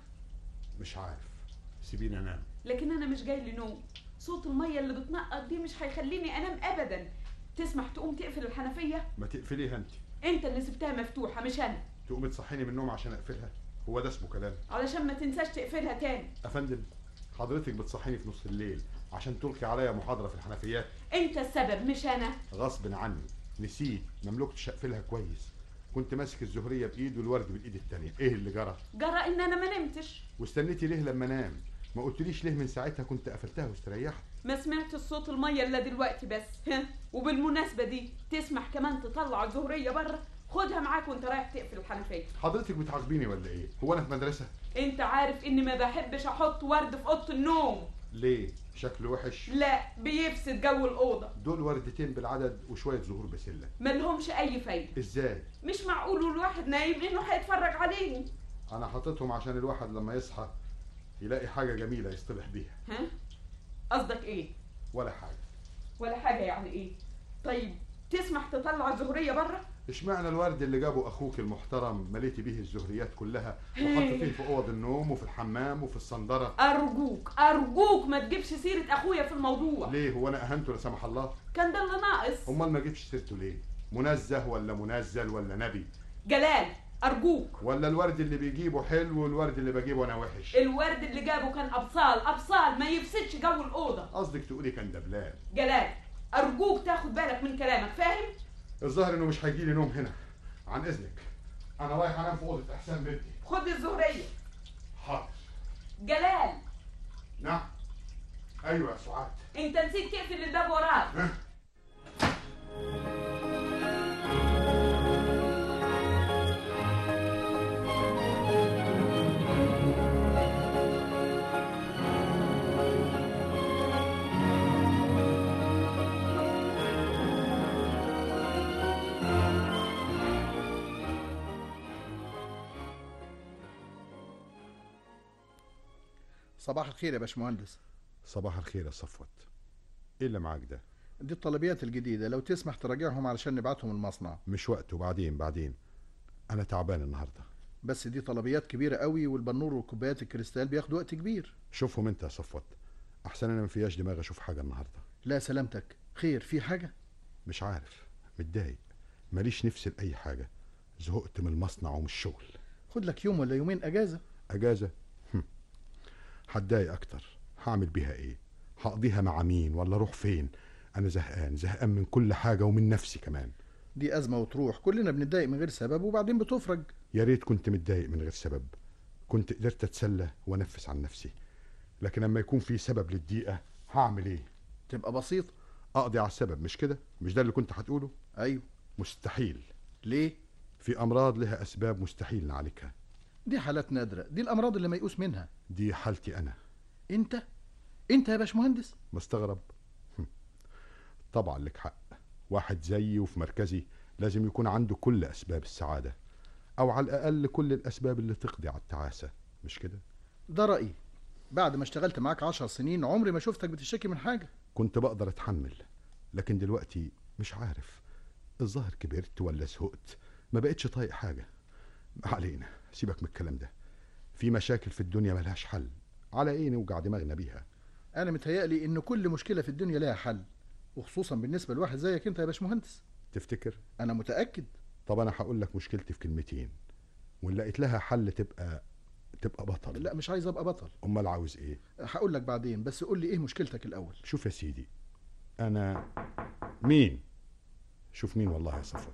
مش عارف سيبيني انام لكن انا مش جاي لي نوم صوت الميه اللي بتنقط دي مش هيخليني انام ابدا تسمح تقوم تقفل الحنفيه ما تقفليها انت انت اللي سبتها مفتوحه مش انا تقومي تصحيني من النوم عشان اقفلها هو ده اسمه كلام علشان ما تنساش تقفلها تاني افندم حضرتك بتصحيني في نص الليل عشان تلقي عليا محاضرة في الحنفيات انت السبب مش انا غصب عني نسيت مملكتش اقفلها كويس كنت ماسك الزهرية بايد والورد بالايد التانية ايه اللي جرى جرى ان انا ما نمتش واستنيتي ليه لما انام ما قلتليش ليه من ساعتها كنت قفلتها واستريحت ما سمعت الصوت الميه الا دلوقتي بس ها وبالمناسبه دي تسمح كمان تطلع الزهريه بره خدها معاك وانت رايح تقفل الحنفيه حضرتك بتعاقبيني ولا ايه هو انا في مدرسة انت عارف اني ما بحبش احط ورد في اوضه النوم ليه شكله وحش لا بيفسد جو الاوضه دول وردتين بالعدد وشوية زهور بسلة ملهمش اي فايده ازاي مش معقول الواحد نايم انه هيتفرج عليهم انا حاططهم عشان الواحد لما يصحى يلاقي حاجة جميلة يصطلح بيها ها قصدك ايه ولا حاجة ولا حاجه يعني ايه طيب تسمح تطلع الزهريه بره اشمعنى الورد اللي جابه اخوك المحترم مليتي بيه الزهريات كلها وحطيتيه في اوض النوم وفي الحمام وفي الصندرة ارجوك ارجوك ما تجيبش سيره اخويا في الموضوع ليه هو انا اهنته لا سمح الله كان ده اللي ناقص امال ما جبتش سيرته ليه منزه ولا منزل ولا نبي جلال ارجوك ولا الورد اللي بيجيبه حلو والورد اللي بجيبه انا وحش الورد اللي جابه كان ابصال ابصال ما يفسدش جو الاوضه قصدك تقولي كان دبلان جلال ارجوك تاخد بالك من كلامك فاهم الظاهر انه مش هيجيلي نوم هنا عن اذنك انا رايح انام في اوضه احسان بنتي خد الزهريه حاضر جلال نعم ايوه يا سعاد انت نسيت تقفل الباب وراك صباح الخير يا باشمهندس صباح الخير يا صفوت ايه اللي معاك ده دي الطلبيات الجديدة لو تسمح تراجعهم علشان نبعتهم المصنع مش وقته بعدين بعدين انا تعبان النهارده بس دي طلبيات كبيرة قوي والبنور وكوبايات الكريستال بياخدوا وقت كبير شوفهم انت يا صفوت احسن انا ما فياش دماغ اشوف حاجه النهارده لا سلامتك خير في حاجة مش عارف متضايق ماليش نفس لاي حاجه زهقت من المصنع ومن الشغل خد لك يوم ولا يومين اجازة اجازه هم. هتضايق اكتر هعمل بيها ايه هقضيها مع مين ولا اروح فين انا زهقان زهقان من كل حاجه ومن نفسي كمان دي أزمة وتروح كلنا بنتضايق من غير سبب وبعدين بتفرج يا ريت كنت متضايق من غير سبب كنت قدرت اتسلى وانفس عن نفسي لكن لما يكون في سبب للضيقه هعمل ايه تبقى بسيط اقضي على السبب مش كده مش ده اللي كنت هتقوله ايوه مستحيل ليه في امراض لها اسباب مستحيل نعالجها دي حالات نادرة دي الأمراض اللي ميؤوس منها دي حالتي انا أنت أنت يا باشمهندس مستغرب هم. طبعا لك حق واحد زيي وفي مركزي لازم يكون عنده كل اسباب السعاده او على الاقل كل الاسباب اللي تقضي على التعاسه مش كده ده رأيي بعد ما اشتغلت معاك عشر سنين عمري ما شفتك بتشتكي من حاجة كنت بقدر اتحمل لكن دلوقتي مش عارف الظاهر كبرت ولا زهقت ما بقتش طايق حاجه ما علينا سيبك من الكلام ده في مشاكل في الدنيا ملهاش حل على ايه نوجع دماغنا بيها أنا متهيألي إن كل مشكلة في الدنيا لها حل وخصوصا بالنسبة لواحد زيك أنت يا باشمهندس تفتكر أنا متأكد طب انا هقول لك مشكلتي في كلمتين وان لقيت لها حل تبقى تبقى بطل لا مش عايز أبقى بطل امال عاوز ايه هقول لك بعدين بس قول لي إيه مشكلتك الأول شوف يا سيدي انا مين شوف مين والله يا صفوت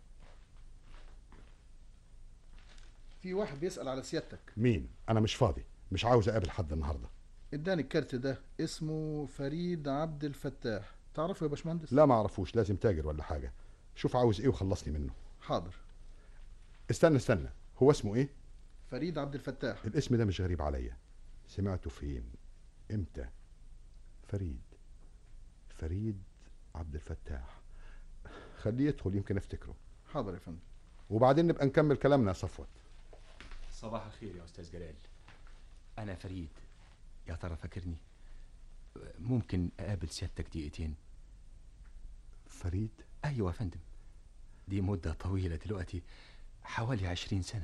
في واحد بيسأل على سيادتك مين انا مش فاضي مش عاوز اقابل حد النهارده اداني الكارت ده اسمه فريد عبد الفتاح تعرفه يا باشمهندس لا ما اعرفوش لازم تاجر ولا حاجه شوف عاوز ايه وخلصني منه حاضر استنى استنى هو اسمه ايه فريد عبد الفتاح الاسم ده مش غريب عليا سمعته فين امتى فريد فريد عبد الفتاح خليه يدخل يمكن افتكره حاضر يا فندم وبعدين نبقى نكمل كلامنا يا صفوت صباح الخير يا استاذ جلال انا فريد يا ترى فاكرني ممكن اقابل سيادتك دقيقتين فريد ايوه يا فندم دي مدة طويلة دلوقتي حوالي عشرين سنة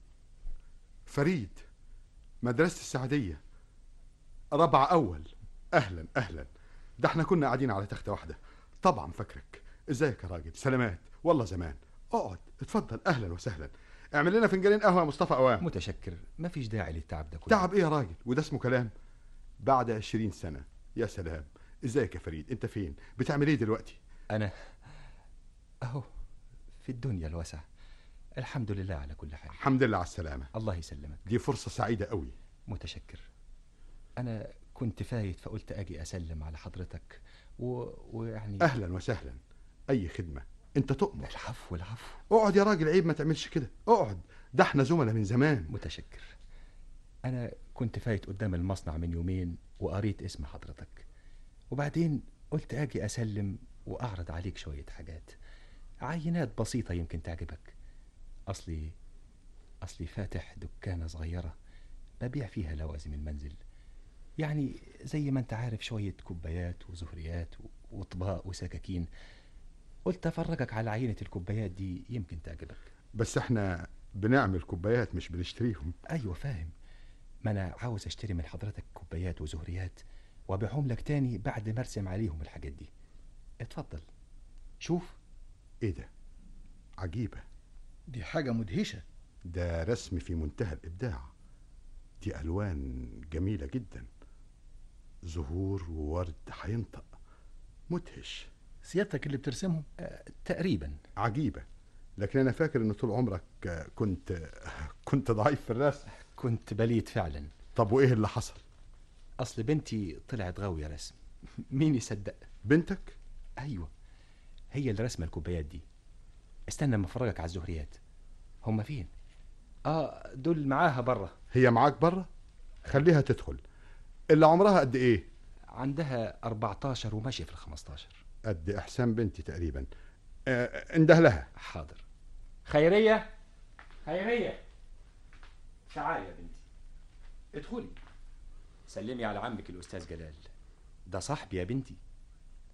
فريد مدرسة السعدية رابعة أول أهلا أهلا ده احنا كنا قاعدين على تختة واحدة طبعا فاكرك ازيك يا راجل سلامات والله زمان اقعد اتفضل أهلا وسهلا اعمل لنا فنجانين قهوة يا مصطفى أوام متشكر مفيش داعي للتعب ده كله تعب ايه يا راجل وده اسمه كلام بعد عشرين سنة يا سلام ازيك يا فريد انت فين بتعمل ايه دلوقتي انا اهو في الدنيا الواسعة الحمد لله على كل حال الحمد لله على السلامة الله يسلمك دي فرصة سعيدة قوي متشكر انا كنت فايت فقلت اجي اسلم على حضرتك و... ويعني أهلا وسهلا أي خدمة أنت تؤمر العفو العفو اقعد يا راجل عيب ما تعملش كده اقعد ده احنا زملاء من زمان متشكر انا كنت فايت قدام المصنع من يومين وقريت اسم حضرتك وبعدين قلت اجي اسلم واعرض عليك شوية حاجات عينات بسيطة يمكن تعجبك اصلي اصلي فاتح دكانة صغيرة ببيع فيها لوازم المنزل يعني زي ما انت عارف شوية كوبايات وزهريات واطباق وسكاكين قلت افرجك على عينة الكوبايات دي يمكن تعجبك بس احنا بنعمل كوبايات مش بنشتريهم ايوه فاهم ما انا عاوز اشتري من حضرتك كوبايات وزهريات وابيعهم لك تاني بعد ما ارسم عليهم الحاجات دي اتفضل شوف ايه ده عجيبة دي حاجة مدهشة ده رسم في منتهى الإبداع دي ألوان جميلة جدا زهور وورد هينطق مدهش سيادتك اللي بترسمهم آه تقريبا عجيبة لكن أنا فاكر إن طول عمرك آه، كنت آه، كنت ضعيف في الرسم كنت بليد فعلا طب وإيه اللي حصل اصل بنتي طلعت غاوية رسم مين يصدق بنتك ايوه هي اللي رسمه الكوبايات دي استنى اما افرجك على الزهريات هما فين اه دول معاها بره هي معاك بره خليها تدخل اللي عمرها قد إيه عندها 14 وماشية في ال 15 قد إحسان بنتي تقريبا آه، انده لها حاضر خيرية خيرية تعالي يا بنتي ادخلي سلمي على عمك الأستاذ جلال ده صاحبي يا بنتي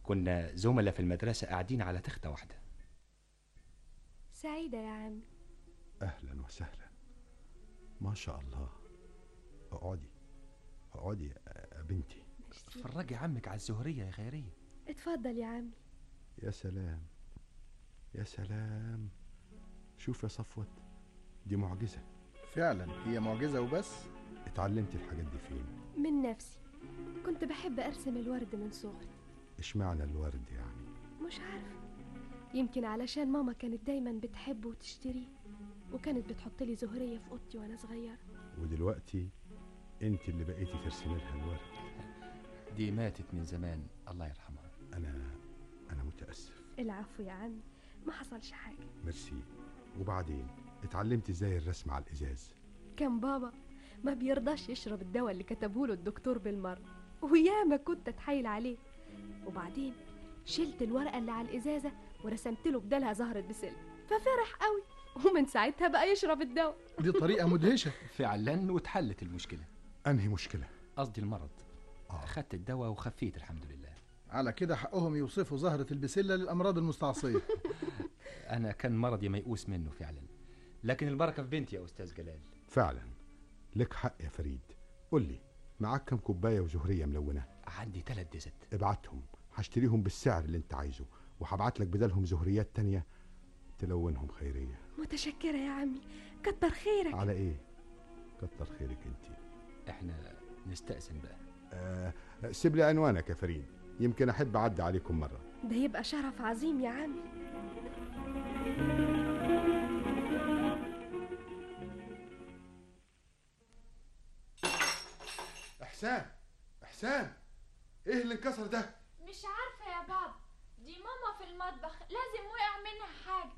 كنا زملاء في المدرسة قاعدين على تختة واحدة سعيدة يا عمي اهلا وسهلا ما شاء الله اقعدي اقعدي يا بنتي فرجي عمك على الزهرية يا خيرية اتفضل يا عمي يا سلام يا سلام شوف يا صفوت دي معجزة فعلا هي معجزة وبس اتعلمتي الحاجات دي فين من نفسي كنت بحب أرسم الورد من صغري اشمعنى الورد يعني مش عارفة يمكن علشان ماما كانت دايما بتحبه وتشتريه وكانت بتحط لي زهرية في أوضتي وأنا صغيرة ودلوقتي انت اللي بقيتي ترسمي لها الورد دي ماتت من زمان الله يرحمها انا انا متاسف العفو يا عمي ما حصلش حاجة ميرسي وبعدين اتعلمتي ازاي الرسم على الازاز كان بابا ما بيرضاش يشرب الدواء اللي كتبه له الدكتور بالمرة وياما كنت اتحايل عليه وبعدين شلت الورقة اللي على الإزازة ورسمت له بدالها زهرة بسلة ففرح قوي ومن ساعتها بقى يشرب الدواء دي طريقة مدهشة فعلا واتحلت المشكلة انهي مشكلة قصدي المرض أخدت الدواء وخفيت الحمد لله على كده حقهم يوصفوا زهرة البسلة للأمراض المستعصية أنا كان مرضي ميؤوس منه فعلا لكن البركة في بنتي يا أستاذ جلال فعلا لك حق يا فريد قول لي معاك كم كوبايه وزهريه ملونه عندي ثلاث دزت ابعتهم هشتريهم بالسعر اللي انت عايزه وهبعت لك بدلهم زهريات تانية تلونهم خيريه متشكرة يا عمي كتر خيرك على ايه كتر خيرك انت احنا نستأذن بقى آه سيب لي عنوانك يا فريد يمكن احب اعدي عليكم مره ده يبقى شرف عظيم يا عمي احسان احسان ايه اللي انكسر ده مش عارفة يا بابا دي ماما في المطبخ لازم وقع منها حاجة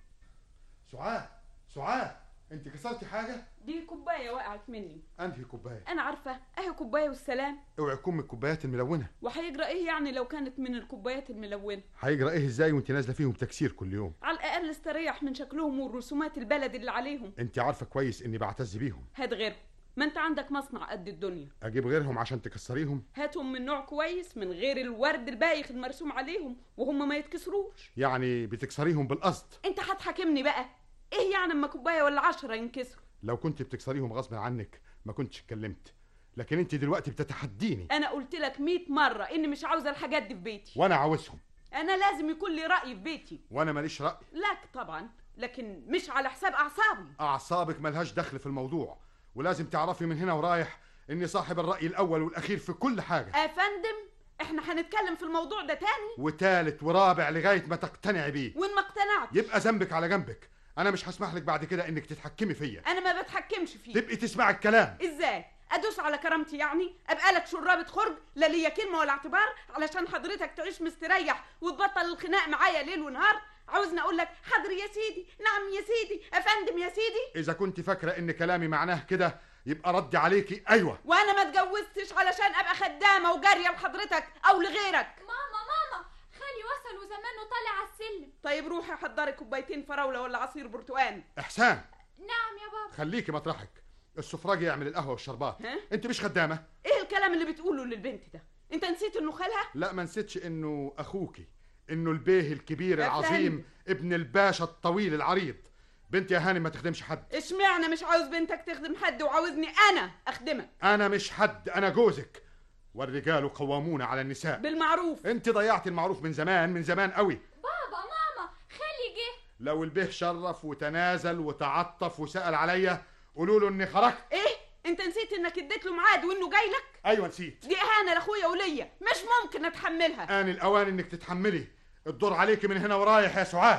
سعاد سعاد انت كسرتي حاجه دي كوبايه وقعت مني انهي كوبايه انا عارفه اهي كوبايه والسلام اوعي تكون من الكوبايات الملونه وهيجرى ايه يعني لو كانت من الكوبايات الملونه هيجرى ايه ازاي وانت نازله فيهم تكسير كل يوم على الاقل استريح من شكلهم والرسومات البلد اللي عليهم انت عارفه كويس اني بعتز بيهم هات غيرهم ما انت عندك مصنع قد الدنيا اجيب غيرهم عشان تكسريهم هاتهم من نوع كويس من غير الورد البايخ المرسوم عليهم وهم ما يتكسروش يعني بتكسريهم بالقصد انت هتحاكمني بقى ايه يعني اما كوبايه ولا عشرة ينكسروا لو كنت بتكسريهم غصب عنك ما كنتش اتكلمت لكن انت دلوقتي بتتحديني انا قلت لك 100 مره اني مش عاوزه الحاجات دي في بيتي وانا عاوزهم انا لازم يكون لي راي في بيتي وانا ماليش راي لك طبعا لكن مش على حساب اعصابي اعصابك ملهاش دخل في الموضوع ولازم تعرفي من هنا ورايح اني صاحب الراي الاول والاخير في كل حاجه افندم احنا هنتكلم في الموضوع ده تاني وتالت ورابع لغايه ما تقتنعي بيه وان ما اقتنعت يبقى ذنبك على جنبك انا مش هسمح لك بعد كده انك تتحكمي فيا انا ما بتحكمش فيه تبقي تسمعي الكلام ازاي ادوس على كرامتي يعني ابقى لك شرابة خرج لا ليا كلمه ولا اعتبار علشان حضرتك تعيش مستريح وتبطل الخناق معايا ليل ونهار عاوزني اقول لك حاضر يا سيدي نعم يا سيدي افندم يا سيدي اذا كنت فاكره ان كلامي معناه كده يبقى ردي عليكي ايوه وانا ما اتجوزتش علشان ابقى خدامه وجاريه لحضرتك او لغيرك ماما ماما خالي وصل وزمانه طالع على السلم طيب روحي حضري كوبايتين فراوله ولا عصير برتقال احسان نعم يا بابا خليكي مطرحك السفراجي يعمل القهوه والشربات ها؟ انت مش خدامه ايه الكلام اللي بتقوله للبنت ده انت نسيت انه خالها لا ما نسيتش انه اخوكي انه البيه الكبير يا العظيم ابن الباشا الطويل العريض بنت يا هانم ما تخدمش حد اشمعنى مش عاوز بنتك تخدم حد وعاوزني انا اخدمك انا مش حد انا جوزك والرجال قوامون على النساء بالمعروف انت ضيعتي المعروف من زمان من زمان قوي بابا ماما خالي جه لو البيه شرف وتنازل وتعطف وسأل عليا قولوا له اني خرجت ايه انت نسيت انك اديت له ميعاد وانه جاي لك ايوه نسيت دي اهانه لاخويا وليا مش ممكن اتحملها آن الأوان إنك تتحملي الدور عليك من هنا ورايح يا سعاد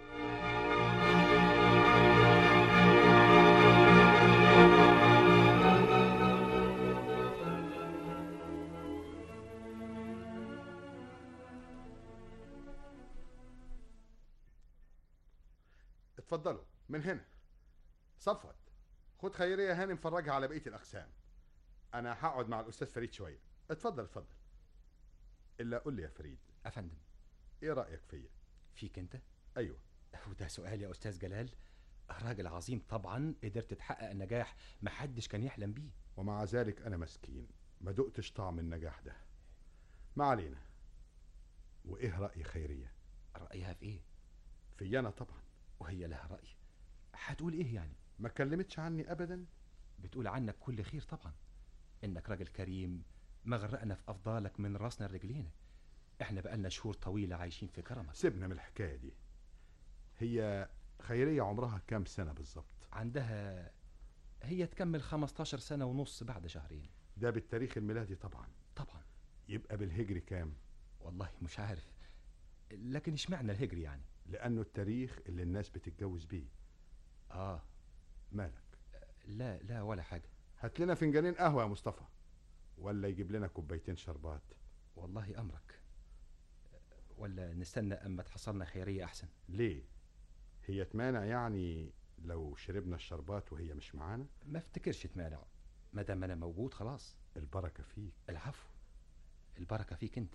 اتفضلوا من هنا صفوت خد خيرية هانم فرجها على بقية الأقسام أنا هقعد مع الأستاذ فريد شوية اتفضل اتفضل إلا قول لي يا فريد أفندم إيه رأيك فيا؟ فيك أنت؟ أيوه وده سؤال يا أستاذ جلال راجل عظيم طبعا قدرت تحقق النجاح محدش كان يحلم بيه ومع ذلك أنا مسكين ما دقتش طعم النجاح ده ما علينا وايه راي خيريه رايها في ايه في انا طبعا وهي لها راي هتقول ايه يعني ما كلمتش عني ابدا بتقول عنك كل خير طبعا انك راجل كريم مغرقنا في افضالك من راسنا لرجلينا احنا بقالنا شهور طويله عايشين في كرمك سيبنا من الحكايه دي هي خيريه عمرها كام سنه بالظبط عندها هي تكمل 15 سنه ونص بعد شهرين ده بالتاريخ الميلادي طبعا طبعا يبقى بالهجري كام والله مش عارف لكن اشمعنى الهجري يعني لانه التاريخ اللي الناس بتتجوز بيه اه مالك لا لا ولا حاجه هات لنا فنجانين قهوه يا مصطفى ولا يجيب لنا كوبايتين شربات والله امرك ولا نستنى اما تحصلنا خيريه احسن ليه هي تمانع يعني لو شربنا الشربات وهي مش معانا ما افتكرش تمانع ما دام انا موجود خلاص البركه فيك العفو البركه فيك انت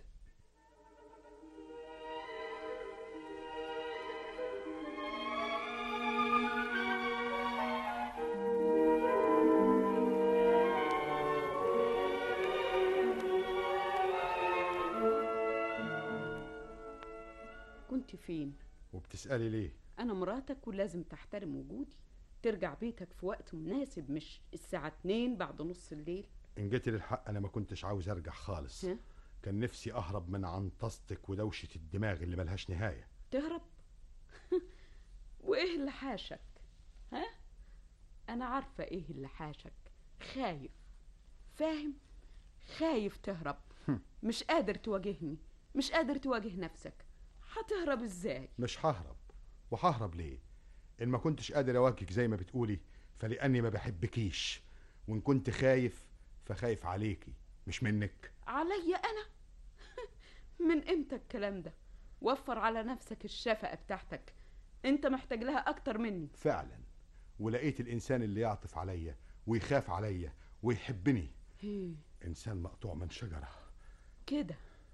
كنت فين وبتسالي ليه انا مراتك ولازم تحترم وجودي ترجع بيتك في وقت مناسب مش الساعة اتنين بعد نص الليل ان جيت للحق انا ما كنتش عاوز ارجع خالص ها؟ كان نفسي اهرب من عنطستك ودوشه الدماغ اللي ملهاش نهايه تهرب وايه اللي حاشك ها انا عارفة ايه اللي حاشك خايف فاهم خايف تهرب مش قادر تواجهني مش قادر تواجه نفسك هتهرب ازاي مش ههرب وههرب ليه ان ما كنتش قادر اواجهك زي ما بتقولي فلاني ما بحبكيش وان كنت خايف فخايف عليكي مش منك عليا انا من امتى الكلام ده وفر على نفسك الشفقة بتاعتك انت محتاج لها اكتر مني فعلا ولقيت الانسان اللي يعطف عليا ويخاف عليا ويحبني هي انسان مقطوع من شجره كده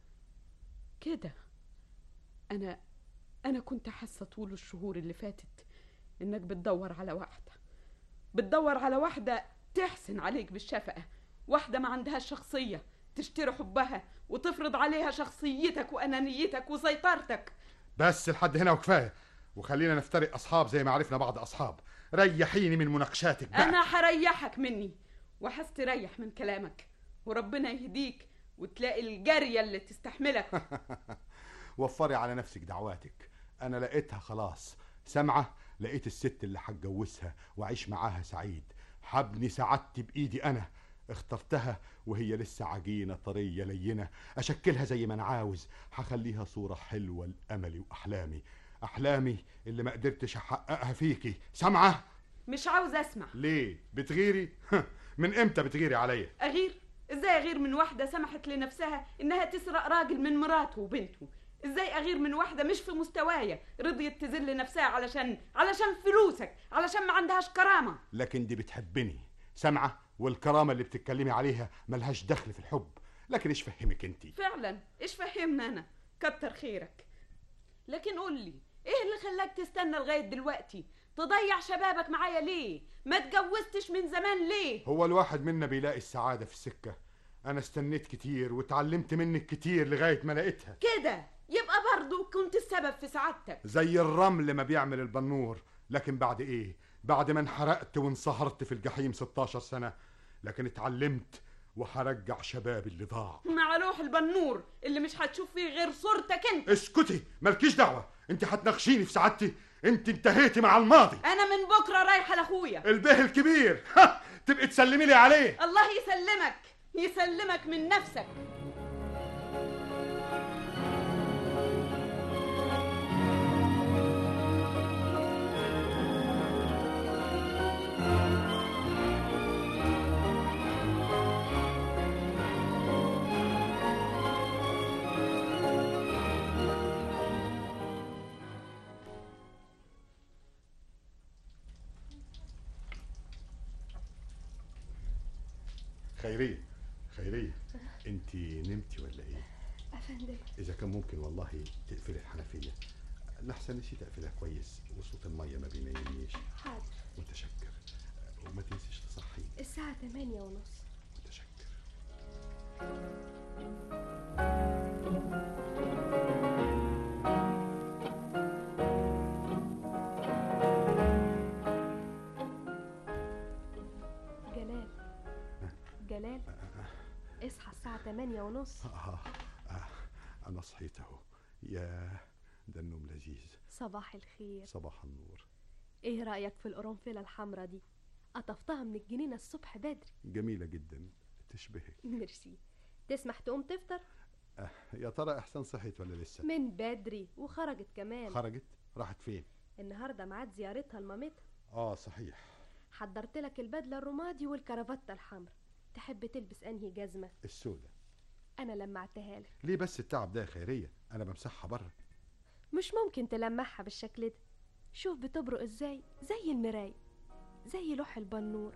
كده انا انا كنت حاسه طول الشهور اللي فاتت انك بتدور على واحده بتدور على واحده تحسن عليك بالشفقه واحده ما عندهاش شخصيه تشتري حبها وتفرض عليها شخصيتك وانانيتك وسيطرتك بس لحد هنا وكفايه وخلينا نفترق اصحاب زي ما عرفنا بعض اصحاب ريحيني من مناقشاتك بقى انا هريحك مني وهستريح من كلامك وربنا يهديك وتلاقي الجاريه اللي تستحملك وفري على نفسك دعواتك انا لقيتها خلاص سامعه لقيت الست اللي هتجوزها واعيش معاها سعيد حبني سعادتي بايدي انا اخترتها وهي لسه عجينة طرية لينة أشكلها زي ما أنا عاوز هخليها صورة حلوة لأملي وأحلامي أحلامي اللي ما قدرتش أحققها فيكي سامعة؟ مش عاوز اسمع ليه؟ بتغيري؟ من إمتى بتغيري عليا؟ اغير ازاي اغير من واحده سمحت لنفسها انها تسرق راجل من مراته وبنته ازاي اغير من واحده مش في مستوايا رضيت تذل نفسها علشان علشان فلوسك علشان ما عندهاش كرامه لكن دي بتحبني سامعة؟ والكرامة اللي بتتكلمي عليها ملهاش دخل في الحب لكن ايش فهمك انتي؟ فعلا ايش فهمنا انا كتر خيرك لكن قول لي ايه اللي خلاك تستنى لغايه دلوقتي تضيع شبابك معايا ليه ما اتجوزتش من زمان ليه هو الواحد منا بيلاقي السعادة في السكة أنا استنيت كتير واتعلمت منك كتير لغاية ما لقيتها كده يبقى برضو كنت السبب في سعادتك زي الرمل ما بيعمل البنور لكن بعد إيه؟ بعد ما انحرقت وانصهرت في الجحيم 16 سنة لكن اتعلمت وهرجع شبابي اللي ضاع مع لوح البنور اللي مش هتشوف فيه غير صورتك انت اسكتي مالكيش دعوة انت هتناقشيني في سعادتي انت انتهيتي مع الماضي انا من بكره رايحه لاخويا البه الكبير ها تبقي تسلمي لي عليه الله يسلمك يسلمك من نفسك خيرية خيرية انت نمتي ولا ايه أفندم اذا كان ممكن والله تقفلي الحنفية لحسن نسيت اقفلها كويس وصوت المية ما بينيمنيش حاضر متشكر وما تنسيش تصحيني الساعة تمانية ونص متشكر ونص آه آه أنا صحيت أهو يا ده النوم لذيذ صباح الخير صباح النور ايه رأيك في القرنفلة الحمرا دي قطفتها من الجنينة الصبح بدري جميلة جدا تشبهك ميرسي تسمح تقوم تفطر آه يا ترى إحسان صحيت ولا لسه من بدري وخرجت كمان خرجت راحت فين النهارده ميعاد زيارتها لمامتها آه صحيح حضرت لك البدله الرمادي والكرافتة الحمرا تحب تلبس انهي جزمه السودة انا لمعتها لك ليه بس التعب ده يا خيرية أنا بمسحها بره مش ممكن تلمعها بالشكل ده شوف بتبرق ازاي زي المراية زي لوح البنور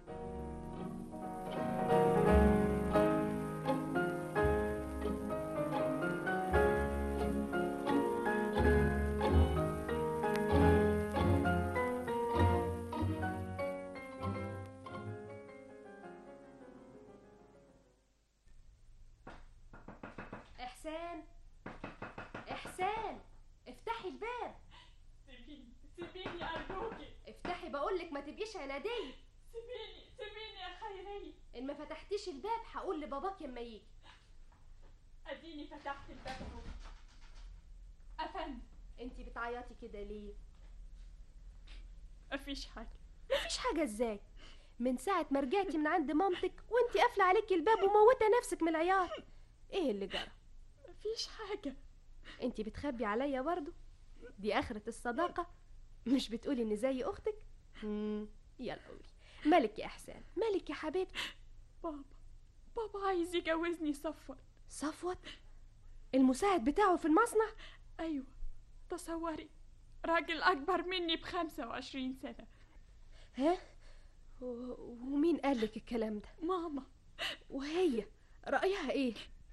احسان احسان افتحي الباب سيبيني سيبيني أرجوكي افتحي بقولك ما تبقيش عنادية سيبيني سيبيني يا خيرية ان ما فتحتيش الباب هقول لباباك اما يجي أديني فتحت الباب أهو أفندم انتي بتعيطي كده ليه مفيش حاجة مفيش حاجة ازاي من ساعة ما رجعتي من عند مامتك وانتي قافلة عليكي الباب وموتة نفسك من العياط ايه اللي جرى مفيش حاجة انتي بتخبي عليا برضو دي اخرة الصداقة مش بتقولي ان زي اختك مم. يلا قولي مالك يا احسان مالك يا حبيبتي بابا بابا عايز يجوزني صفوت صفوت المساعد بتاعه في المصنع أيوة تصوري راجل أكبر مني بخمسة وعشرين سنة ها و- ومين قالك الكلام ده ماما وهي رأيها ايه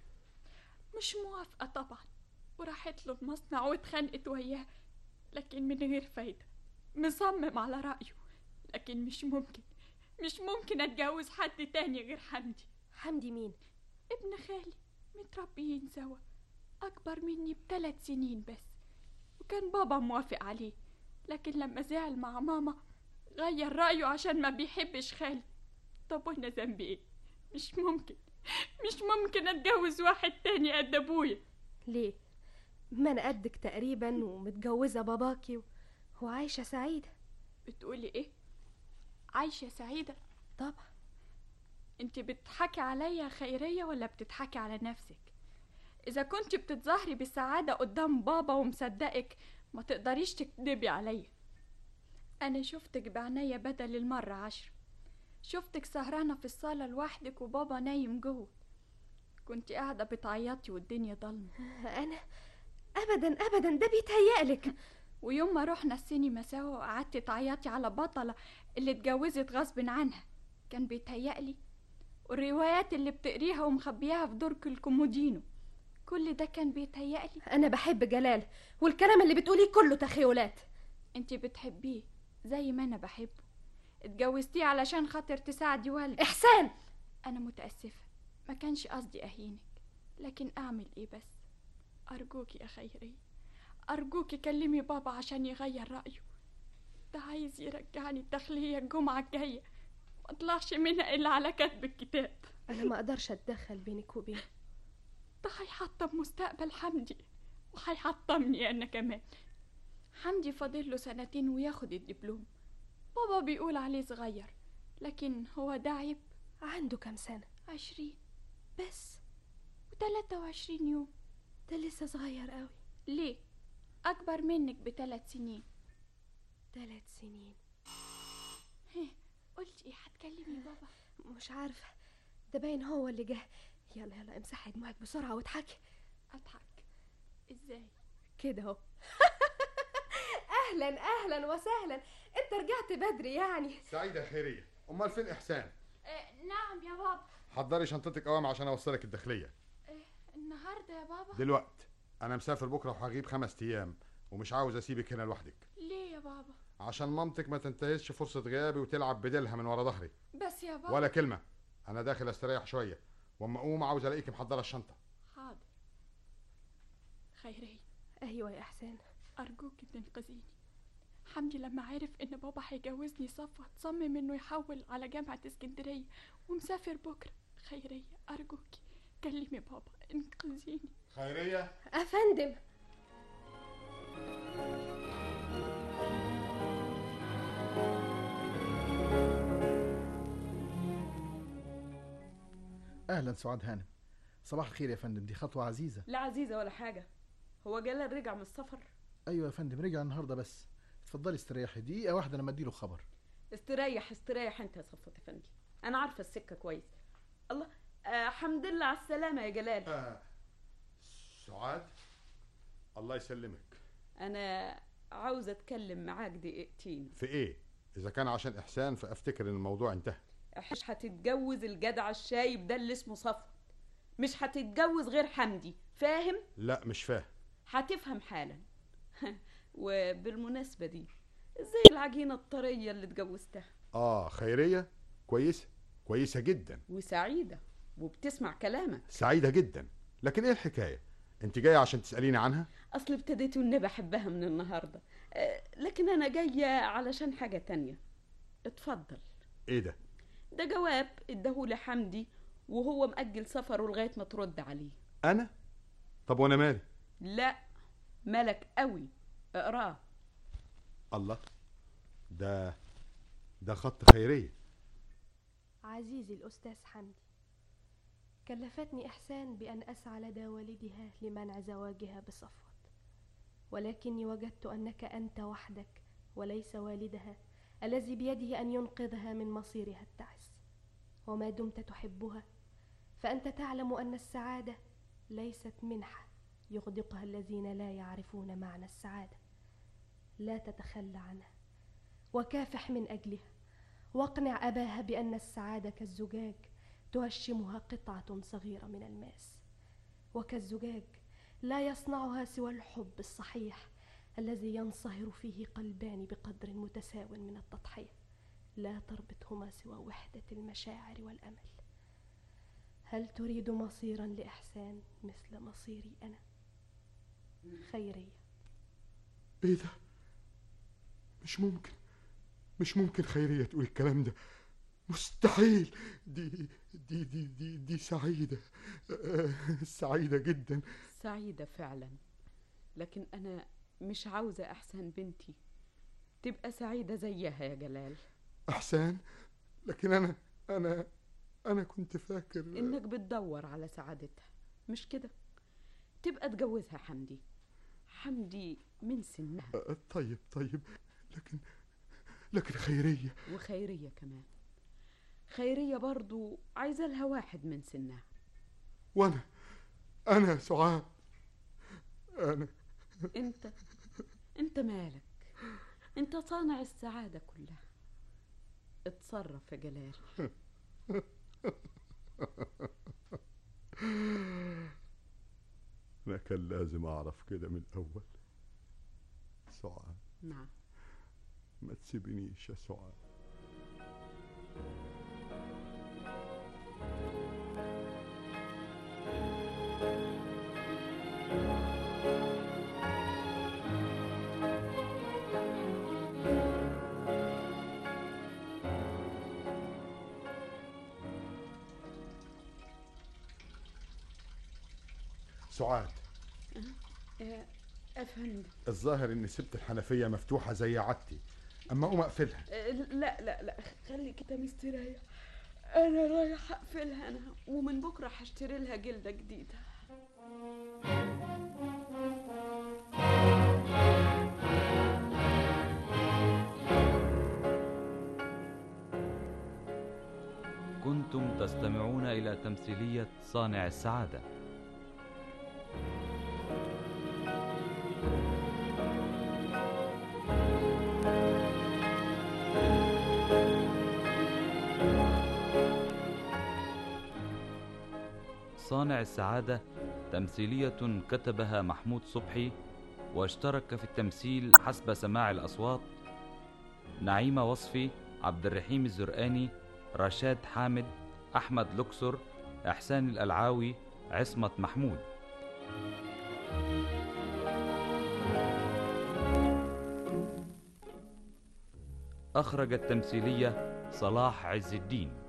مش موافقة طبعا وراحت له المصنع واتخانقت وياه لكن من غير فايدة مصمم على رأيه لكن مش ممكن مش ممكن اتجوز حد تاني غير حمدي حمدي مين ابن خالي متربيين سوا أكبر مني بثلاث سنين بس وكان بابا موافق عليه لكن لما زعل مع ماما غير رأيه عشان ما بيحبش خالي طب وانا ذنبي ايه مش ممكن مش ممكن اتجوز واحد تاني قد ابويا ليه ما انا قدك تقريبا ومتجوزة باباكي و... وعايشة سعيدة بتقولي ايه عايشة سعيدة طبعا انت بتضحكي عليا خيرية ولا بتضحكي على نفسك اذا كنت بتتظاهري بالسعادة قدام بابا ومصدقك ما تقدريش تكذبي عليا انا شفتك بعينيا بدل المرة عشر شفتك سهرانة في الصالة لوحدك وبابا نايم جوه كنت قاعدة بتعيطي والدنيا ضلمة انا ابدا ابدا ده بيتهيألك ويوم ما رحنا السينما سوا وقعدتي تعيطي على بطلة اللي اتجوزت غصب عنها كان بيتهيألي والروايات اللي بتقريها ومخبياها في درج الكومودينو كل ده كان بيتهيألي انا بحب جلال والكلام اللي بتقوليه كله تخيلات انت بتحبيه زي ما انا بحبه اتجوزتيه علشان خاطر تساعدي والدي احسان انا متاسفه ما كانش قصدي اهينك لكن اعمل ايه بس ارجوكي يا خيري ارجوكي كلمي بابا عشان يغير رايه ده عايز يرجعني الداخليه الجمعه الجايه ما اطلعش منها الا على كتب الكتاب انا ما اقدرش اتدخل بينك وبينه ده هيحطم مستقبل حمدي وهيحطمني انا كمان حمدي فاضل له سنتين وياخد الدبلوم بابا بيقول عليه صغير لكن هو ده عيب عنده كام سنة عشرين بس وتلاتة وعشرين يوم ده لسه صغير قوي ليه أكبر منك بثلاث سنين ثلاث سنين هه، قلتي ايه هتكلمي بابا مش عارفة ده باين هو اللي جه يلا يلا امسحي دموعك بسرعة واضحكي أضحك ازاي كده اهو اهلا اهلا وسهلا انت رجعت بدري يعني سعيدة خيرية أمال فين إحسان؟ آه نعم يا بابا حضري شنطتك قوام عشان أوصلك الداخلية آه النهاردة يا بابا دلوقت أنا مسافر بكرة وهغيب خمس أيام ومش عاوز أسيبك هنا لوحدك ليه يا بابا عشان مامتك ما تنتهزش فرصة غيابي وتلعب بديلها من ورا ظهري بس يا بابا ولا كلمة أنا داخل أستريح شوية وأما أقوم عاوز ألاقيك محضرة الشنطة حاضر خيري ايوه يا احسان أرجوك تنقذيني حمدي لما عرف إن بابا هيجوزني صفوة صمم إنه يحول على جامعة اسكندرية ومسافر بكرة خيرية أرجوكي كلمي بابا انقذيني خيرية أفندم أهلا سعاد هانم صباح الخير يا فندم دي خطوة عزيزة لا عزيزة ولا حاجة هو جلال رجع من السفر أيوة يا فندم رجع النهاردة بس اتفضلي استريحي دقيقة واحدة لما اديله خبر استريح استريح انت يا صفوت افندي انا عارفة السكة كويس الله آه حمد لله على السلامة يا جلال آه. سعاد الله يسلمك انا عاوزة اتكلم معاك دقيقتين في ايه اذا كان عشان احسان فافتكر ان الموضوع انتهى مش هتتجوز الجدع الشايب ده اللي اسمه صفوت مش هتتجوز غير حمدي فاهم لا مش فاهم هتفهم حالا وبالمناسبة دي زي العجينة الطرية اللي اتجوزتها اه خيرية كويسة كويسة جدا وسعيدة وبتسمع كلامك سعيدة جدا لكن ايه الحكاية انت جاية عشان تسأليني عنها اصل ابتديت اني بحبها من النهاردة آه، لكن انا جاية علشان حاجة تانية اتفضل ايه ده ده جواب اداهولي حمدي وهو مأجل سفره لغاية ما ترد عليه انا طب وانا مالي لا ملك قوي اقراه الله ده ده خط خيرية عزيزي الأستاذ حمدي كلفتني إحسان بأن أسعى لدى والدها لمنع زواجها بصفوت ولكني وجدت أنك أنت وحدك وليس والدها الذي بيده أن ينقذها من مصيرها التعس وما دمت تحبها فأنت تعلم أن السعادة ليست منحة يغدقها الذين لا يعرفون معنى السعادة لا تتخلى عنها وكافح من أجلها واقنع أباها بأن السعادة كالزجاج تهشمها قطعة صغيرة من الماس وكالزجاج لا يصنعها سوى الحب الصحيح الذي ينصهر فيه قلبان بقدر متساو من التضحية لا تربطهما سوى وحدة المشاعر والأمل هل تريد مصيرا لإحسان مثل مصيري أنا خيرية ايه ده مش ممكن مش ممكن خيرية تقول الكلام ده مستحيل دي دي دي دي, دي سعيدة آه، سعيدة جدا سعيدة فعلا لكن أنا مش عاوزة أحسن بنتي تبقى سعيدة زيها يا جلال أحسان لكن أنا أنا أنا كنت فاكر إنك بتدور على سعادتها مش كده تبقى تجوزها حمدي حمدي من سنها آه، طيب طيب لكن لكن خيرية وخيرية كمان خيرية برضو عايزة لها واحد من سنها وأنا أنا سعاد أنا انت انت مالك انت صانع السعادة كلها اتصرف يا جلال أنا كان لازم أعرف كده من الأول سعاد نعم ما تسيبنيش يا سعاد سعاد آه، افندم الظاهر اني سبت الحنفية مفتوحة زي عادتي اما اقوم اقفلها آه، لا لا لا خليك انت مستريح انا رايح اقفلها انا ومن بكره هشتري لها جلده جديده كنتم تستمعون إلى تمثيلية صانع السعادة صانع السعادة تمثيلية كتبها محمود صبحي واشترك في التمثيل حسب سماع الأصوات نعيمة وصفي عبد الرحيم الزرقاني رشاد حامد أحمد لوكسر إحسان الألعاوي عصمت محمود أخرج التمثيلية صلاح عز الدين